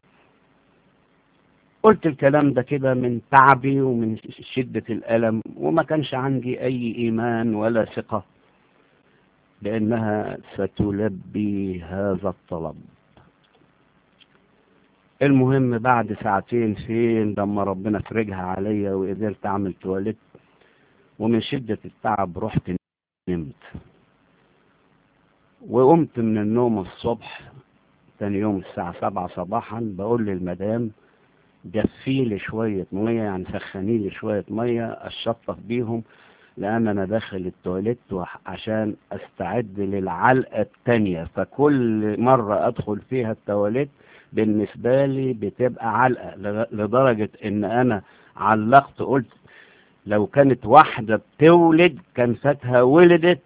قلت الكلام ده كده من تعبي ومن شدة الألم وما كانش عندي أي إيمان ولا ثقة بأنها ستلبي هذا الطلب المهم بعد ساعتين فين لما ربنا فرجها عليا وقدرت أعمل تواليت ومن شدة التعب رحت نمت وقمت من النوم الصبح تاني يوم الساعة سبعة صباحا بقول للمدام جفي لي شوية مية يعني سخني لي شوية مية اشطف بيهم لان انا داخل التواليت وح- عشان استعد للعلقة التانية فكل مرة ادخل فيها التواليت بالنسبة لي بتبقى علقة لغ- لدرجة ان انا علقت قلت لو كانت واحدة بتولد كان فاتها ولدت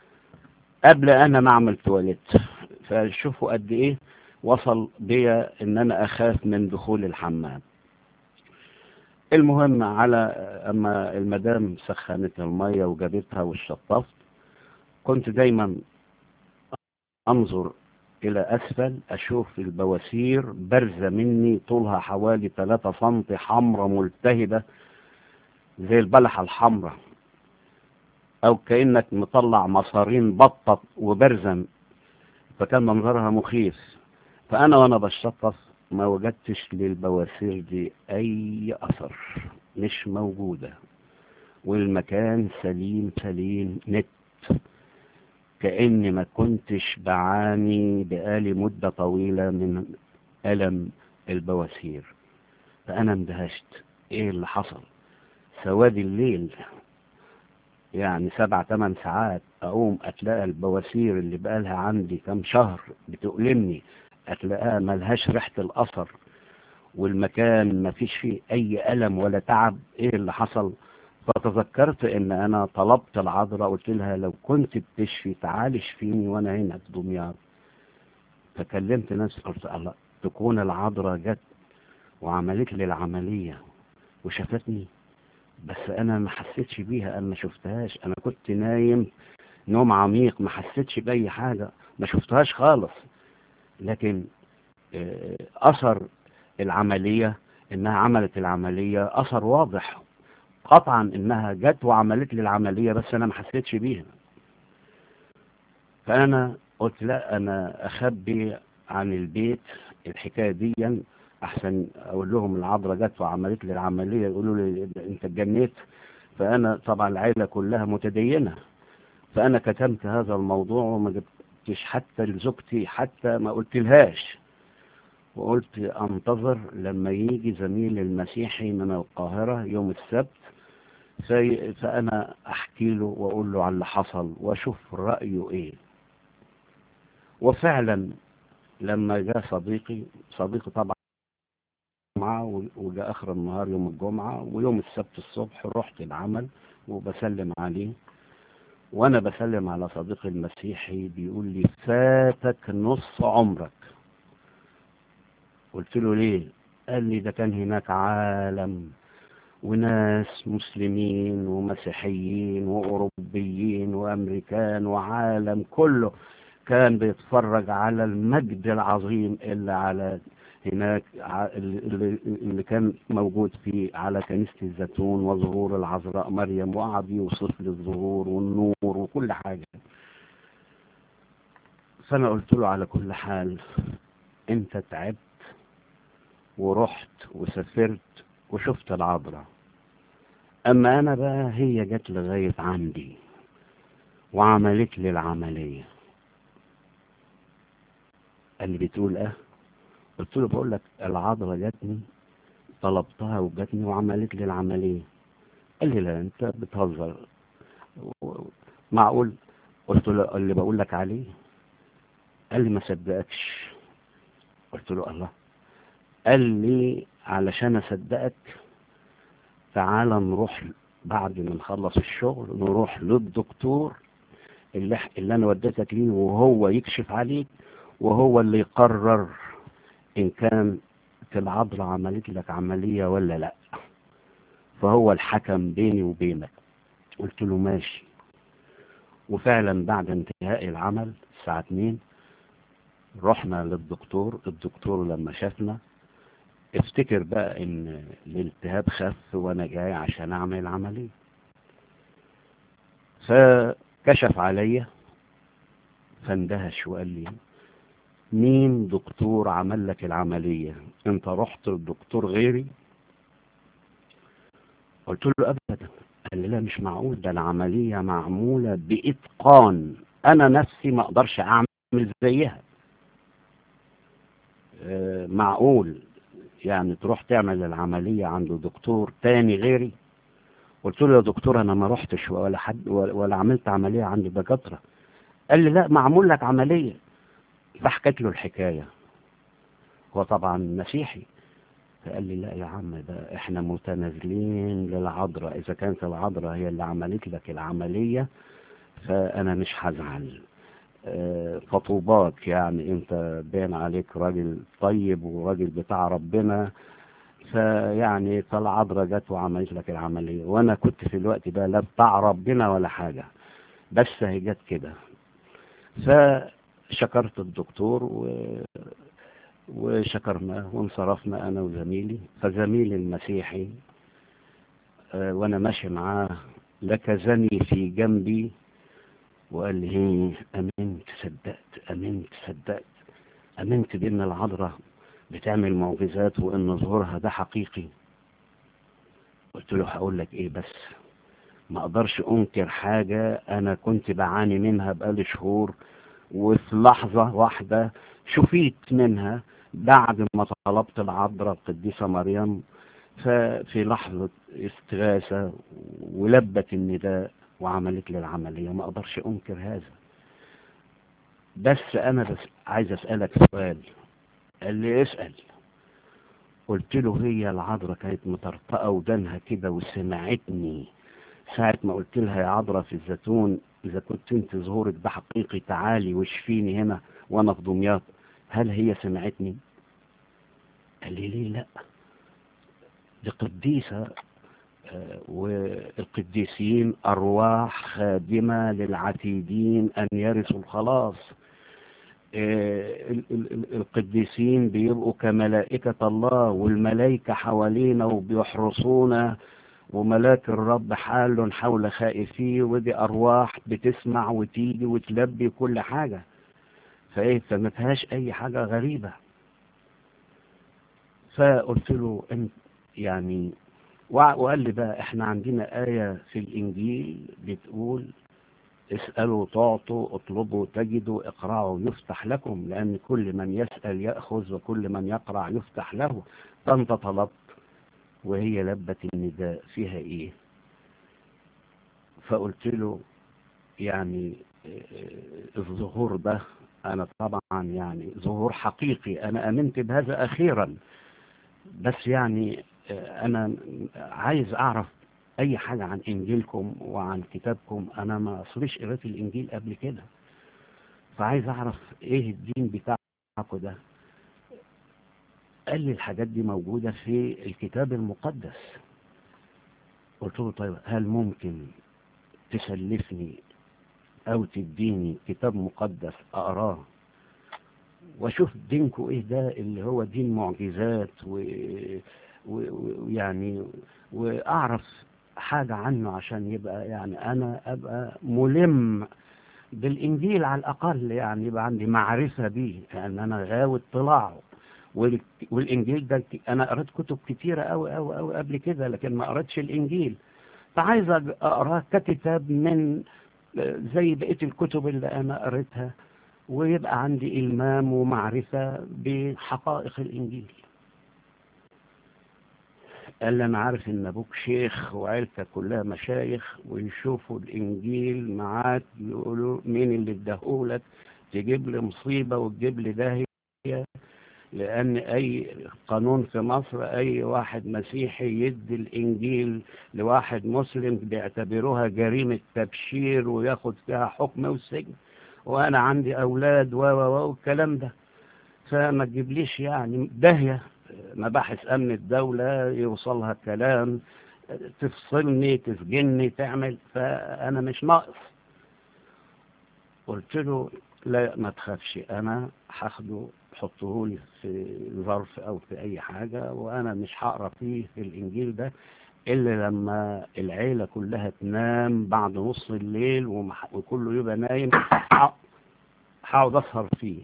قبل انا ما اعمل تواليت فشوفوا قد ايه وصل بيا ان انا اخاف من دخول الحمام المهم على اما المدام سخنت المية وجابتها والشطفت كنت دايما انظر الى اسفل اشوف البواسير بارزة مني طولها حوالي 3 سنتي حمرة ملتهبة زي البلحة الحمراء او كأنك مطلع مصارين بطة وبرزم فكان منظرها مخيف فانا وانا بشطف ما وجدتش للبواسير دي اي اثر مش موجودة والمكان سليم سليم نت كأني ما كنتش بعاني بقالي مدة طويلة من ألم البواسير فأنا اندهشت ايه اللي حصل سواد الليل يعني سبع ثمان ساعات اقوم اتلاقى البواسير اللي بقالها عندي كام شهر بتؤلمني اتلاقاها ملهاش ريحة الاثر والمكان ما فيش فيه اي الم ولا تعب ايه اللي حصل فتذكرت ان انا طلبت العذراء قلت لها لو كنت بتشفي تعالي اشفيني وانا هنا في دمياط فكلمت نفسي قلت الله تكون العذراء جت وعملت لي العملية وشافتني بس انا ما حسيتش بيها انا ما شفتهاش انا كنت نايم نوم عميق ما حسيتش باي حاجة ما شفتهاش خالص لكن آه، اثر العملية انها عملت العملية اثر واضح قطعا انها جت وعملت لي العملية بس انا ما حسيتش بيها فانا قلت لا انا اخبي عن البيت الحكاية دي احسن اقول لهم العذراء جت وعملت لي العملية يقولوا لي انت اتجنيت فانا طبعا العيلة كلها متدينة فانا كتمت هذا الموضوع وما جبتش حتى لزوجتي حتى ما قلت لهاش وقلت انتظر لما يجي زميل المسيحي من القاهرة يوم السبت في فانا احكي له واقول له على اللي حصل واشوف رأيه ايه وفعلا لما جاء صديقي صديقي طبعا الجمعة و- وجاء آخر النهار يوم الجمعة ويوم السبت الصبح رحت العمل وبسلم عليه وأنا بسلم على صديقي المسيحي بيقول لي فاتك نص عمرك قلت له ليه قال لي ده كان هناك عالم وناس مسلمين ومسيحيين وأوروبيين وأمريكان وعالم كله كان بيتفرج على المجد العظيم اللي على هناك ع- اللي, اللي كان موجود في على كنيسة الزيتون وظهور العذراء مريم وقعد يوصف لي الظهور والنور وكل حاجة فأنا قلت له على كل حال أنت تعبت ورحت وسافرت وشفت العذراء أما أنا بقى هي جت لغاية عندي وعملت لي العملية قال لي بتقول اه قلت له بقول لك العذراء جاتني طلبتها وجاتني وعملت لي العملية قال لي لا انت بتهزر و- معقول قلت له اللي بقول لك عليه قال لي ما صدقكش قلت له الله قال لي علشان اصدقك تعالى نروح بعد ما نخلص الشغل نروح للدكتور اللي, إح- اللي انا وديتك ليه وهو يكشف عليك وهو اللي يقرر ان كان العذراء عملت لك عملية ولا لا فهو الحكم بيني وبينك قلت له ماشي وفعلا بعد انتهاء العمل الساعة 2 رحنا للدكتور الدكتور لما شافنا افتكر بقى ان الالتهاب خف وانا جاي عشان اعمل عملية فكشف عليا فاندهش وقال لي مين دكتور عمل لك العملية انت رحت لدكتور غيري قلت له ابدا قال لي لا مش معقول ده العملية معمولة بإتقان انا نفسي ما اقدرش اعمل زيها آه، معقول يعني تروح تعمل العملية عند دكتور تاني غيري قلت له يا دكتور انا ما رحتش ولا حد ولا ولا عملت عملية عند دكاترة قال لي لا معمول لك عملية فحكيت له الحكاية هو طبعا مسيحي فقال لي لا يا عم ده احنا متنازلين للعذراء اذا كانت العذراء هي اللي عملت لك العملية فانا مش هزعل آه، فطوباك يعني انت باين عليك راجل طيب وراجل بتاع ربنا فيعني فالعذراء جت وعملت لك العملية وانا كنت في الوقت ده لا بتاع ربنا ولا حاجة بس هي جت كده فشكرت الدكتور و... وشكرناه وانصرفنا انا وزميلي فزميلي المسيحي آه، وانا ماشي معاه لكزني في جنبي وقال لي هي امنت صدقت امنت صدقت امنت بان العذراء بتعمل معجزات وان ظهورها ده حقيقي قلت له هقول لك ايه بس ما اقدرش انكر حاجة انا كنت بعاني منها بقالي شهور وفي لحظة واحدة شفيت منها بعد ما طلبت العذراء القديسة مريم ففي لحظة استغاثة ولبت النداء وعملت لي العملية ما اقدرش انكر هذا بس انا بس عايز اسألك سؤال قال لي اسأل قلت له هي العذراء كانت مطرطقة ودانها كده وسمعتني ساعة ما قلت لها يا عذراء في الزيتون إذا كنت أنت ظهورك ده حقيقي تعالي واشفيني هنا وأنا في دمياط هل هي سمعتني؟ قال لي ليه لا دي قديسة آه، والقديسين أرواح خادمة للعتيدين أن يرثوا الخلاص آه، ال- ال- ال- القديسين بيبقوا كملائكة الله والملائكة حوالينا وبيحرسونا وملاك الرب حال حول خائفيه ودي أرواح بتسمع وتيجي وتلبي كل حاجة فإيه فما فيهاش أي حاجة غريبة فقلت له انت يعني وع- وقال لي بقى احنا عندنا آية في الإنجيل بتقول اسألوا تعطوا اطلبوا تجدوا اقرعوا يفتح لكم لأن كل من يسأل يأخذ وكل من يقرع يفتح له فأنت طلبت وهي لبت النداء فيها ايه فقلت له يعني آه، الظهور ده انا طبعا يعني ظهور حقيقي انا امنت بهذا اخيرا بس يعني آه، انا عايز اعرف اي حاجة عن انجيلكم وعن كتابكم انا ما اصليش قريت الانجيل قبل كده فعايز اعرف ايه الدين بتاعكم ده قال لي الحاجات دي موجودة في الكتاب المقدس قلت له طيب هل ممكن تسلفني او تديني كتاب مقدس اقراه واشوف دينكم ايه ده اللي هو دين معجزات و- و- ويعني واعرف حاجة عنه عشان يبقى يعني انا ابقى ملم بالانجيل على الاقل يعني يبقى عندي معرفة بيه لان انا غاوي اطلاعه وال- والانجيل ده ك- انا قريت كتب كتيرة قوي قوي قوي قبل كده لكن ما قريتش الانجيل فعايز أج- اقراه ككتاب من زي بقية الكتب اللي انا قريتها ويبقى عندي إلمام ومعرفة بحقائق الإنجيل قال لي أنا عارف إن أبوك شيخ وعيلتك كلها مشايخ ويشوفوا الإنجيل معاك يقولوا مين اللي اداهولك تجيب لي مصيبة وتجيب لي داهية لأن أي قانون في مصر أي واحد مسيحي يدي الإنجيل لواحد مسلم بيعتبروها جريمة تبشير وياخد فيها حكم والسجن وانا عندي اولاد و و و والكلام ده فما تجيبليش يعني داهية مباحث امن الدولة يوصلها كلام تفصلني تسجني تعمل فانا مش ناقص قلت له لا ما تخافش انا هاخده حطه لي في ظرف او في اي حاجة وانا مش هقرا فيه في الانجيل ده الا لما العيلة كلها تنام بعد نص الليل ومح- وكله يبقى نايم ح- هقعد اسهر فيه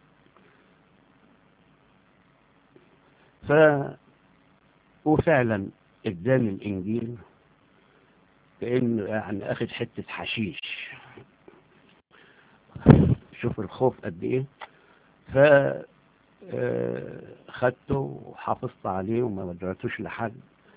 ف وفعلا اداني الانجيل كأنه يعني اخد حتة حشيش شوف الخوف قد ايه ف آه، خدته وحافظت عليه وما ودعتوش لحد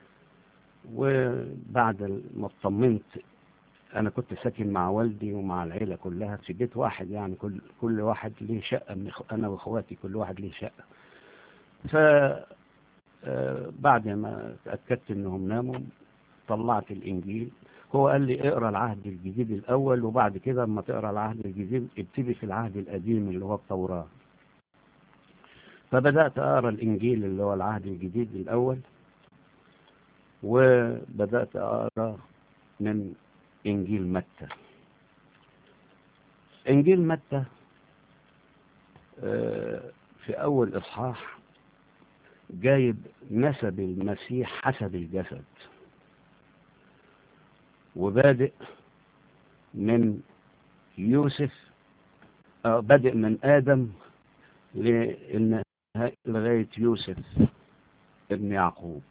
وبعد ما اطمنت انا كنت ساكن مع والدي ومع العيله كلها في بيت واحد يعني كل كل واحد ليه شقه من إخ- انا واخواتي كل واحد ليه شقه ف آه، بعد ما اتاكدت انهم ناموا طلعت الانجيل هو قال لي اقرا العهد الجديد الاول وبعد كده اما تقرا العهد الجديد ابتدي في العهد القديم اللي هو التوراه فبدات اقرا الانجيل اللي هو العهد الجديد الاول وبدات اقرا من انجيل متى انجيل متى آه، في اول اصحاح جايب نسب المسيح حسب الجسد وبادئ من يوسف آه، بادئ من آدم لإن- لغاية يوسف ابن يعقوب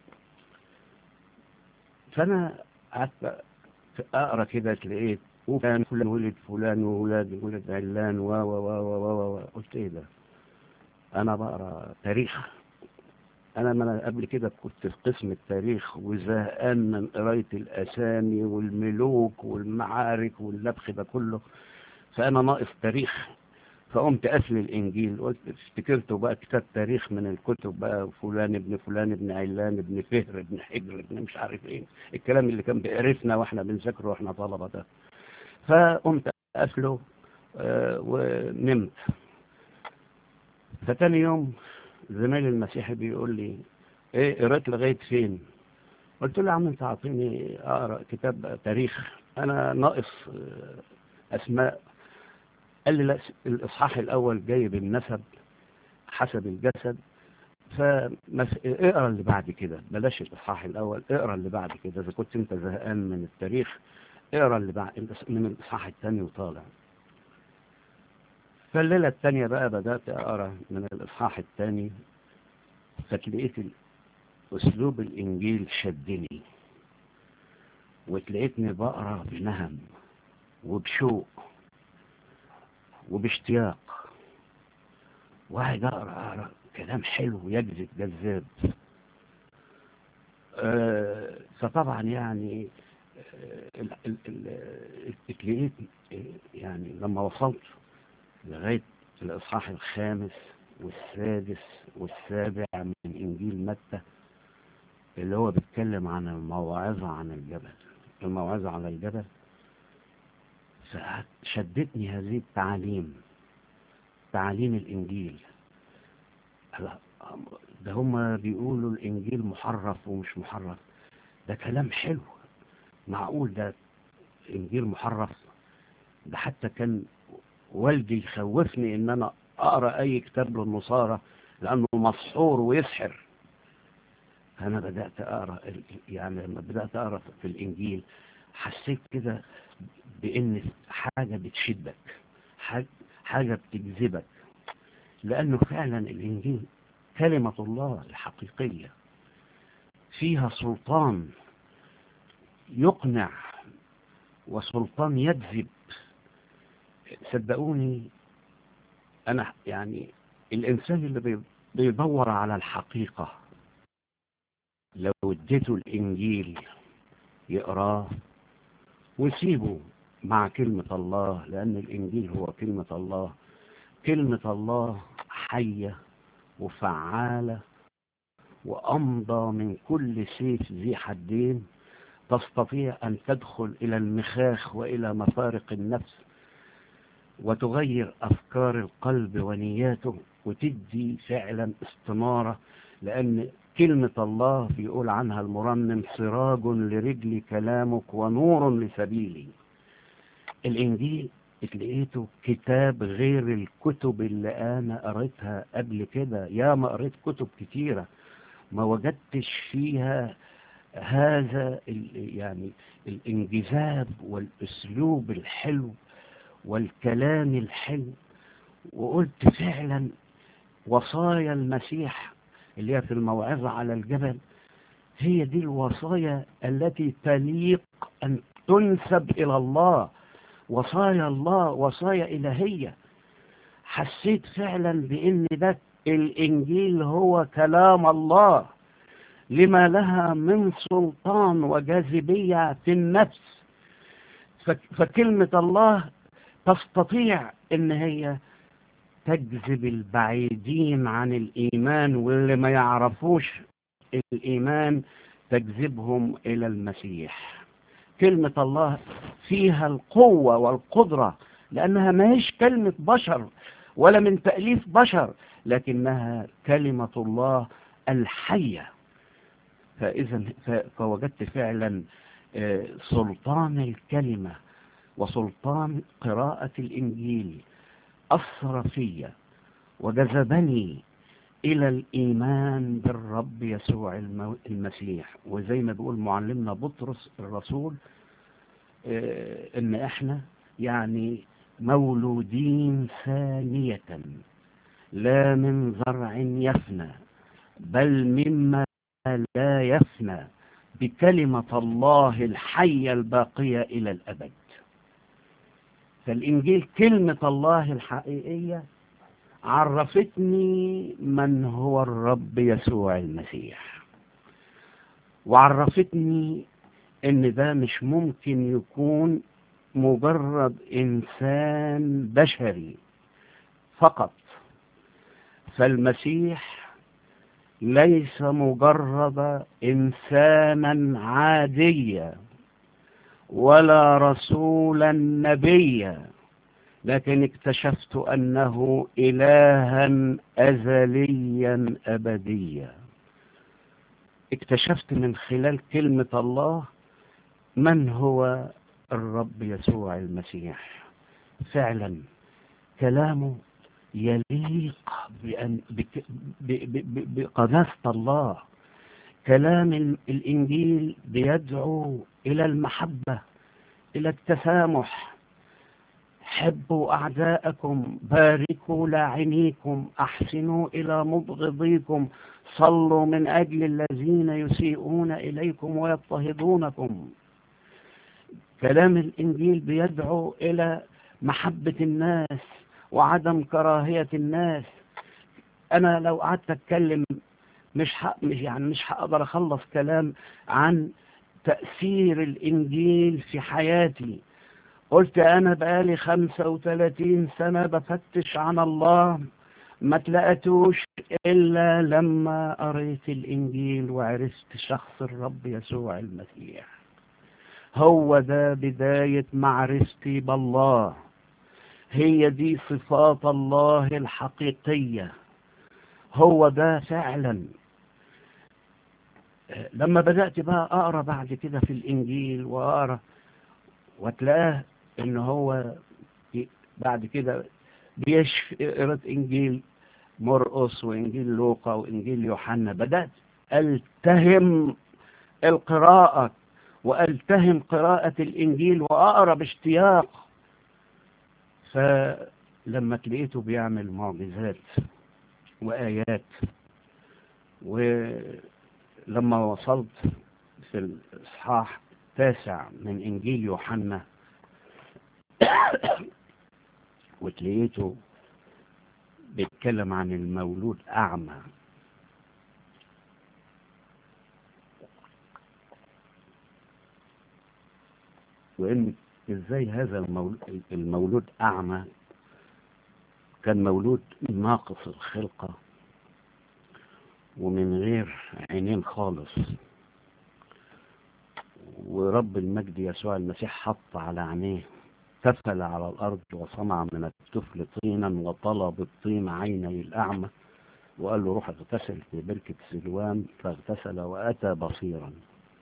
فأنا قعدت أقرأ كده لقيت وكان فلان ولد فلان وولاد ولد علان و و و و و و قلت إيه ده أنا بقرأ تاريخ أنا ما أنا قبل كده كنت في قسم التاريخ وزهقان من قراية الأسامي والملوك والمعارك واللبخ ده كله فأنا ناقص تاريخ فقمت قافل الإنجيل قلت افتكرته بقى كتاب تاريخ من الكتب بقى فلان ابن فلان ابن علان ابن فهر ابن حجر ابن مش عارف ايه الكلام اللي كان بيقرفنا واحنا بنذاكره واحنا طلبة ده فقمت قافله آه ونمت فتاني يوم زميلي المسيحي بيقول لي ايه قريت لغاية فين قلت له يا عم انت اعطيني اقرا كتاب تاريخ انا ناقص آه، اسماء قال لي لا الاصحاح الاول جايب النسب حسب الجسد فاقرا اللي بعد كده بلاش الاصحاح الاول اقرا اللي بعد كده اذا كنت انت زهقان من التاريخ اقرا اللي بعد من الاصحاح الثاني وطالع فالليله الثانيه بقى بدات اقرا من الاصحاح الثاني فتلاقيت اسلوب الانجيل شدني وتلاقيتني بقرا بنهم وبشوق وباشتياق وقاعد اقرا اقرا كلام حلو يجذب جذاب آه، فطبعا يعني آه، ال- ال- ال- اتلقيت آه، يعني لما وصلت لغاية الإصحاح الخامس والسادس والسابع من إنجيل متى اللي هو بيتكلم عن الموعظة عن الجبل الموعظة على الجبل فشدتني هذه التعاليم تعاليم الإنجيل ده هما بيقولوا الإنجيل محرف ومش محرف ده كلام حلو معقول ده إنجيل محرف ده حتى كان والدي يخوفني إن أنا أقرأ أي كتاب للنصارى لأنه مسحور ويسحر أنا بدأت أقرأ ال- يعني لما بدأت أقرأ في الإنجيل حسيت كده بإن حاجة بتشدك حاجة, حاجة بتجذبك لأنه فعلا الإنجيل كلمة الله الحقيقية فيها سلطان يقنع وسلطان يجذب صدقوني أنا يعني الإنسان اللي بي- بيدور على الحقيقة لو اديته الإنجيل يقراه ويسيبه مع كلمة الله لأن الإنجيل هو كلمة الله كلمة الله حية وفعالة وأمضى من كل سيف ذي حدين تستطيع أن تدخل إلى المخاخ وإلى مفارق النفس وتغير أفكار القلب ونياته وتدي فعلا استنارة لأن كلمة الله بيقول عنها المرنم سراج لرجل كلامك ونور لسبيلي الإنجيل لقيته كتاب غير الكتب اللي أنا قريتها قبل كده يا ما قريت كتب كتيرة ما وجدتش فيها هذا ال- يعني الانجذاب والاسلوب الحلو والكلام الحلو وقلت فعلا وصايا المسيح اللي هي في الموعظة على الجبل هي دي الوصايا التي تليق أن تنسب إلى الله وصايا الله وصايا إلهية حسيت فعلا بأن ده الإنجيل هو كلام الله لما لها من سلطان وجاذبية في النفس فك- فكلمة الله تستطيع ان هي تجذب البعيدين عن الإيمان واللي ما يعرفوش الإيمان تجذبهم إلى المسيح كلمة الله فيها القوة والقدرة لأنها ما هيش كلمة بشر ولا من تأليف بشر لكنها كلمة الله الحية فإذا ف- فوجدت فعلا آه، سلطان الكلمة وسلطان قراءة الإنجيل أثر في وجذبني إلى الإيمان بالرب يسوع الم- المسيح وزي ما بيقول معلمنا بطرس الرسول آه، إن إحنا يعني مولودين ثانية لا من زرع يفنى بل مما لا يفنى بكلمة الله الحية الباقية إلى الأبد فالإنجيل كلمة الله الحقيقية عرفتني من هو الرب يسوع المسيح وعرفتني ان ده مش ممكن يكون مجرد انسان بشري فقط فالمسيح ليس مجرد انسانا عاديا ولا رسولا نبيا لكن اكتشفت انه الها ازليا ابديا اكتشفت من خلال كلمة الله من هو الرب يسوع المسيح فعلا كلامه يليق بأن بك- ب- ب- ب- بقداسة الله كلام ال- الإنجيل بيدعو إلى المحبة إلى التسامح حبوا أعداءكم باركوا لاعنيكم أحسنوا إلى مبغضيكم صلوا من أجل الذين يسيئون إليكم ويضطهدونكم كلام الإنجيل بيدعو إلى محبة الناس وعدم كراهية الناس أنا لو قعدت أتكلم مش حق مش يعني مش هقدر أخلص كلام عن تأثير الإنجيل في حياتي قلت أنا بقالي خمسة وثلاثين سنة بفتش عن الله ما تلاقتوش إلا لما قريت الإنجيل وعرفت شخص الرب يسوع المسيح هو ده بداية معرفتي بالله هي دي صفات الله الحقيقية هو ده فعلا لما بدأت بقى أقرأ بعد كده في الإنجيل وأقرأ وتلاقاه إن هو بعد كده بيشفي قرأت إنجيل مرقس وإنجيل لوقا وإنجيل يوحنا بدأت ألتهم القراءة وألتهم قراءة الإنجيل وأقرأ باشتياق فلما تلاقيته بيعمل معجزات وآيات ولما وصلت في الإصحاح التاسع من إنجيل يوحنا وتلاقيته بيتكلم عن المولود أعمى وإن إزاي هذا المولود, المولود أعمى كان مولود ناقص الخلقة ومن غير عينين خالص ورب المجد يسوع المسيح حط على عينيه تفل على الأرض وصنع من الطفل طينا وطلب الطين عيني الأعمى وقال له روح اغتسل في بركة سلوان فاغتسل وأتى بصيرا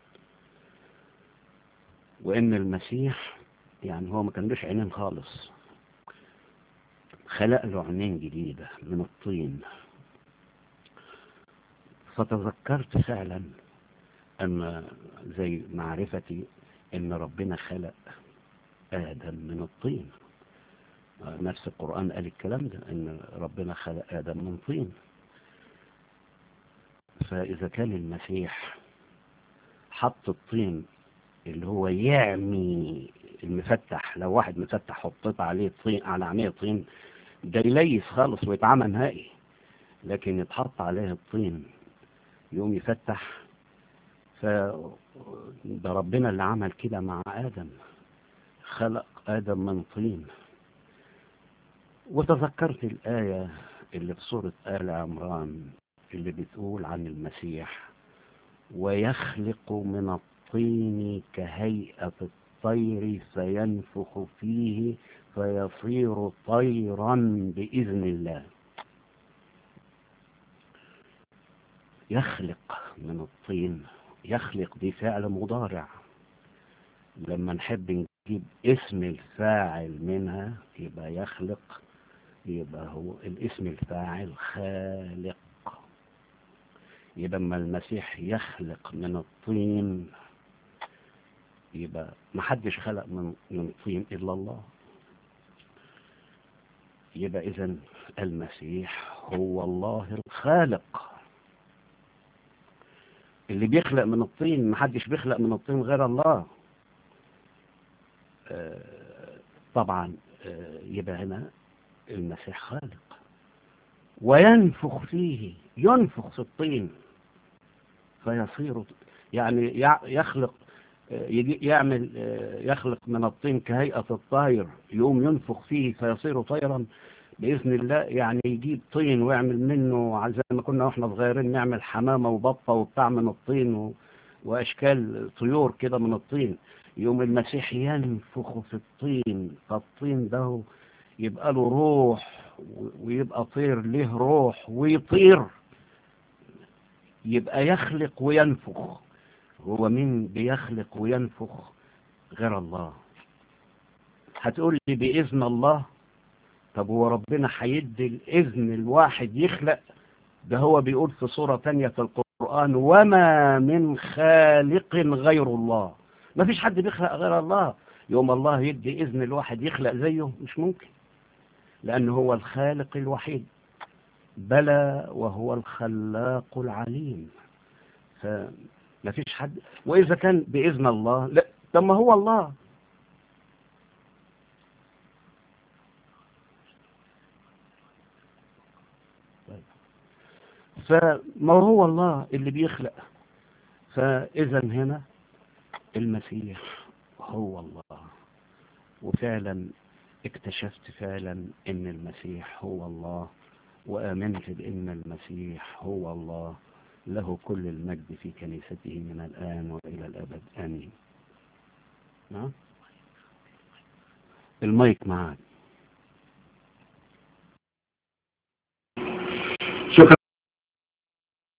وإن المسيح يعني هو ما كانلوش عينين خالص خلق له عينين جديدة من الطين فتذكرت فعلا أن زي معرفتي أن ربنا خلق آدم من الطين نفس القرآن قال الكلام ده أن ربنا خلق آدم من طين فإذا كان المسيح حط الطين اللي هو يعمي المفتح لو واحد مفتح حطيت عليه طين على عينيه طين ده يليس خالص ويتعمى نهائي لكن يتحط عليه الطين يقوم يفتح فده ربنا اللي عمل كده مع آدم خلق آدم من طين وتذكرت الآية اللي في سورة آل عمران اللي بتقول عن المسيح ويخلق من الطين كهيئة الطير فينفخ فيه فيصير طيرا بإذن الله يخلق من الطين يخلق دي فعل مضارع لما نحب نجيب اسم الفاعل منها يبقى يخلق يبقى هو الاسم الفاعل خالق يبقى اما المسيح يخلق من الطين يبقى محدش خلق من من طين الا الله يبقى اذا المسيح هو الله الخالق اللي بيخلق من الطين محدش بيخلق من الطين غير الله آه طبعا آه يبقى هنا المسيح خالق وينفخ فيه ينفخ في الطين فيصير يعني يخلق يجي يعمل يخلق من الطين كهيئة الطير يقوم ينفخ فيه فيصير طيرا بإذن الله يعني يجيب طين ويعمل منه زي ما كنا واحنا صغيرين نعمل حمامة وبطة وبتاع من الطين و... وأشكال طيور كده من الطين يوم المسيح ينفخ في الطين فالطين ده يبقى له روح ويبقى طير له روح ويطير يبقى يخلق وينفخ هو مين بيخلق وينفخ غير الله هتقول لي بإذن الله طب هو ربنا هيدي الإذن الواحد يخلق ده هو بيقول في سورة تانية في القرآن وما من خالق غير الله ما فيش حد بيخلق غير الله يوم الله يدي إذن الواحد يخلق زيه مش ممكن لأنه هو الخالق الوحيد بلى وهو الخلاق العليم فما فيش حد وإذا كان بإذن الله لا طب ما هو الله فما هو الله اللي بيخلق فإذا هنا المسيح هو الله وفعلا اكتشفت فعلا ان المسيح هو الله وآمنت بأن المسيح هو الله له كل المجد في كنيسته من الآن وإلى الأبد آمين نعم المايك معاك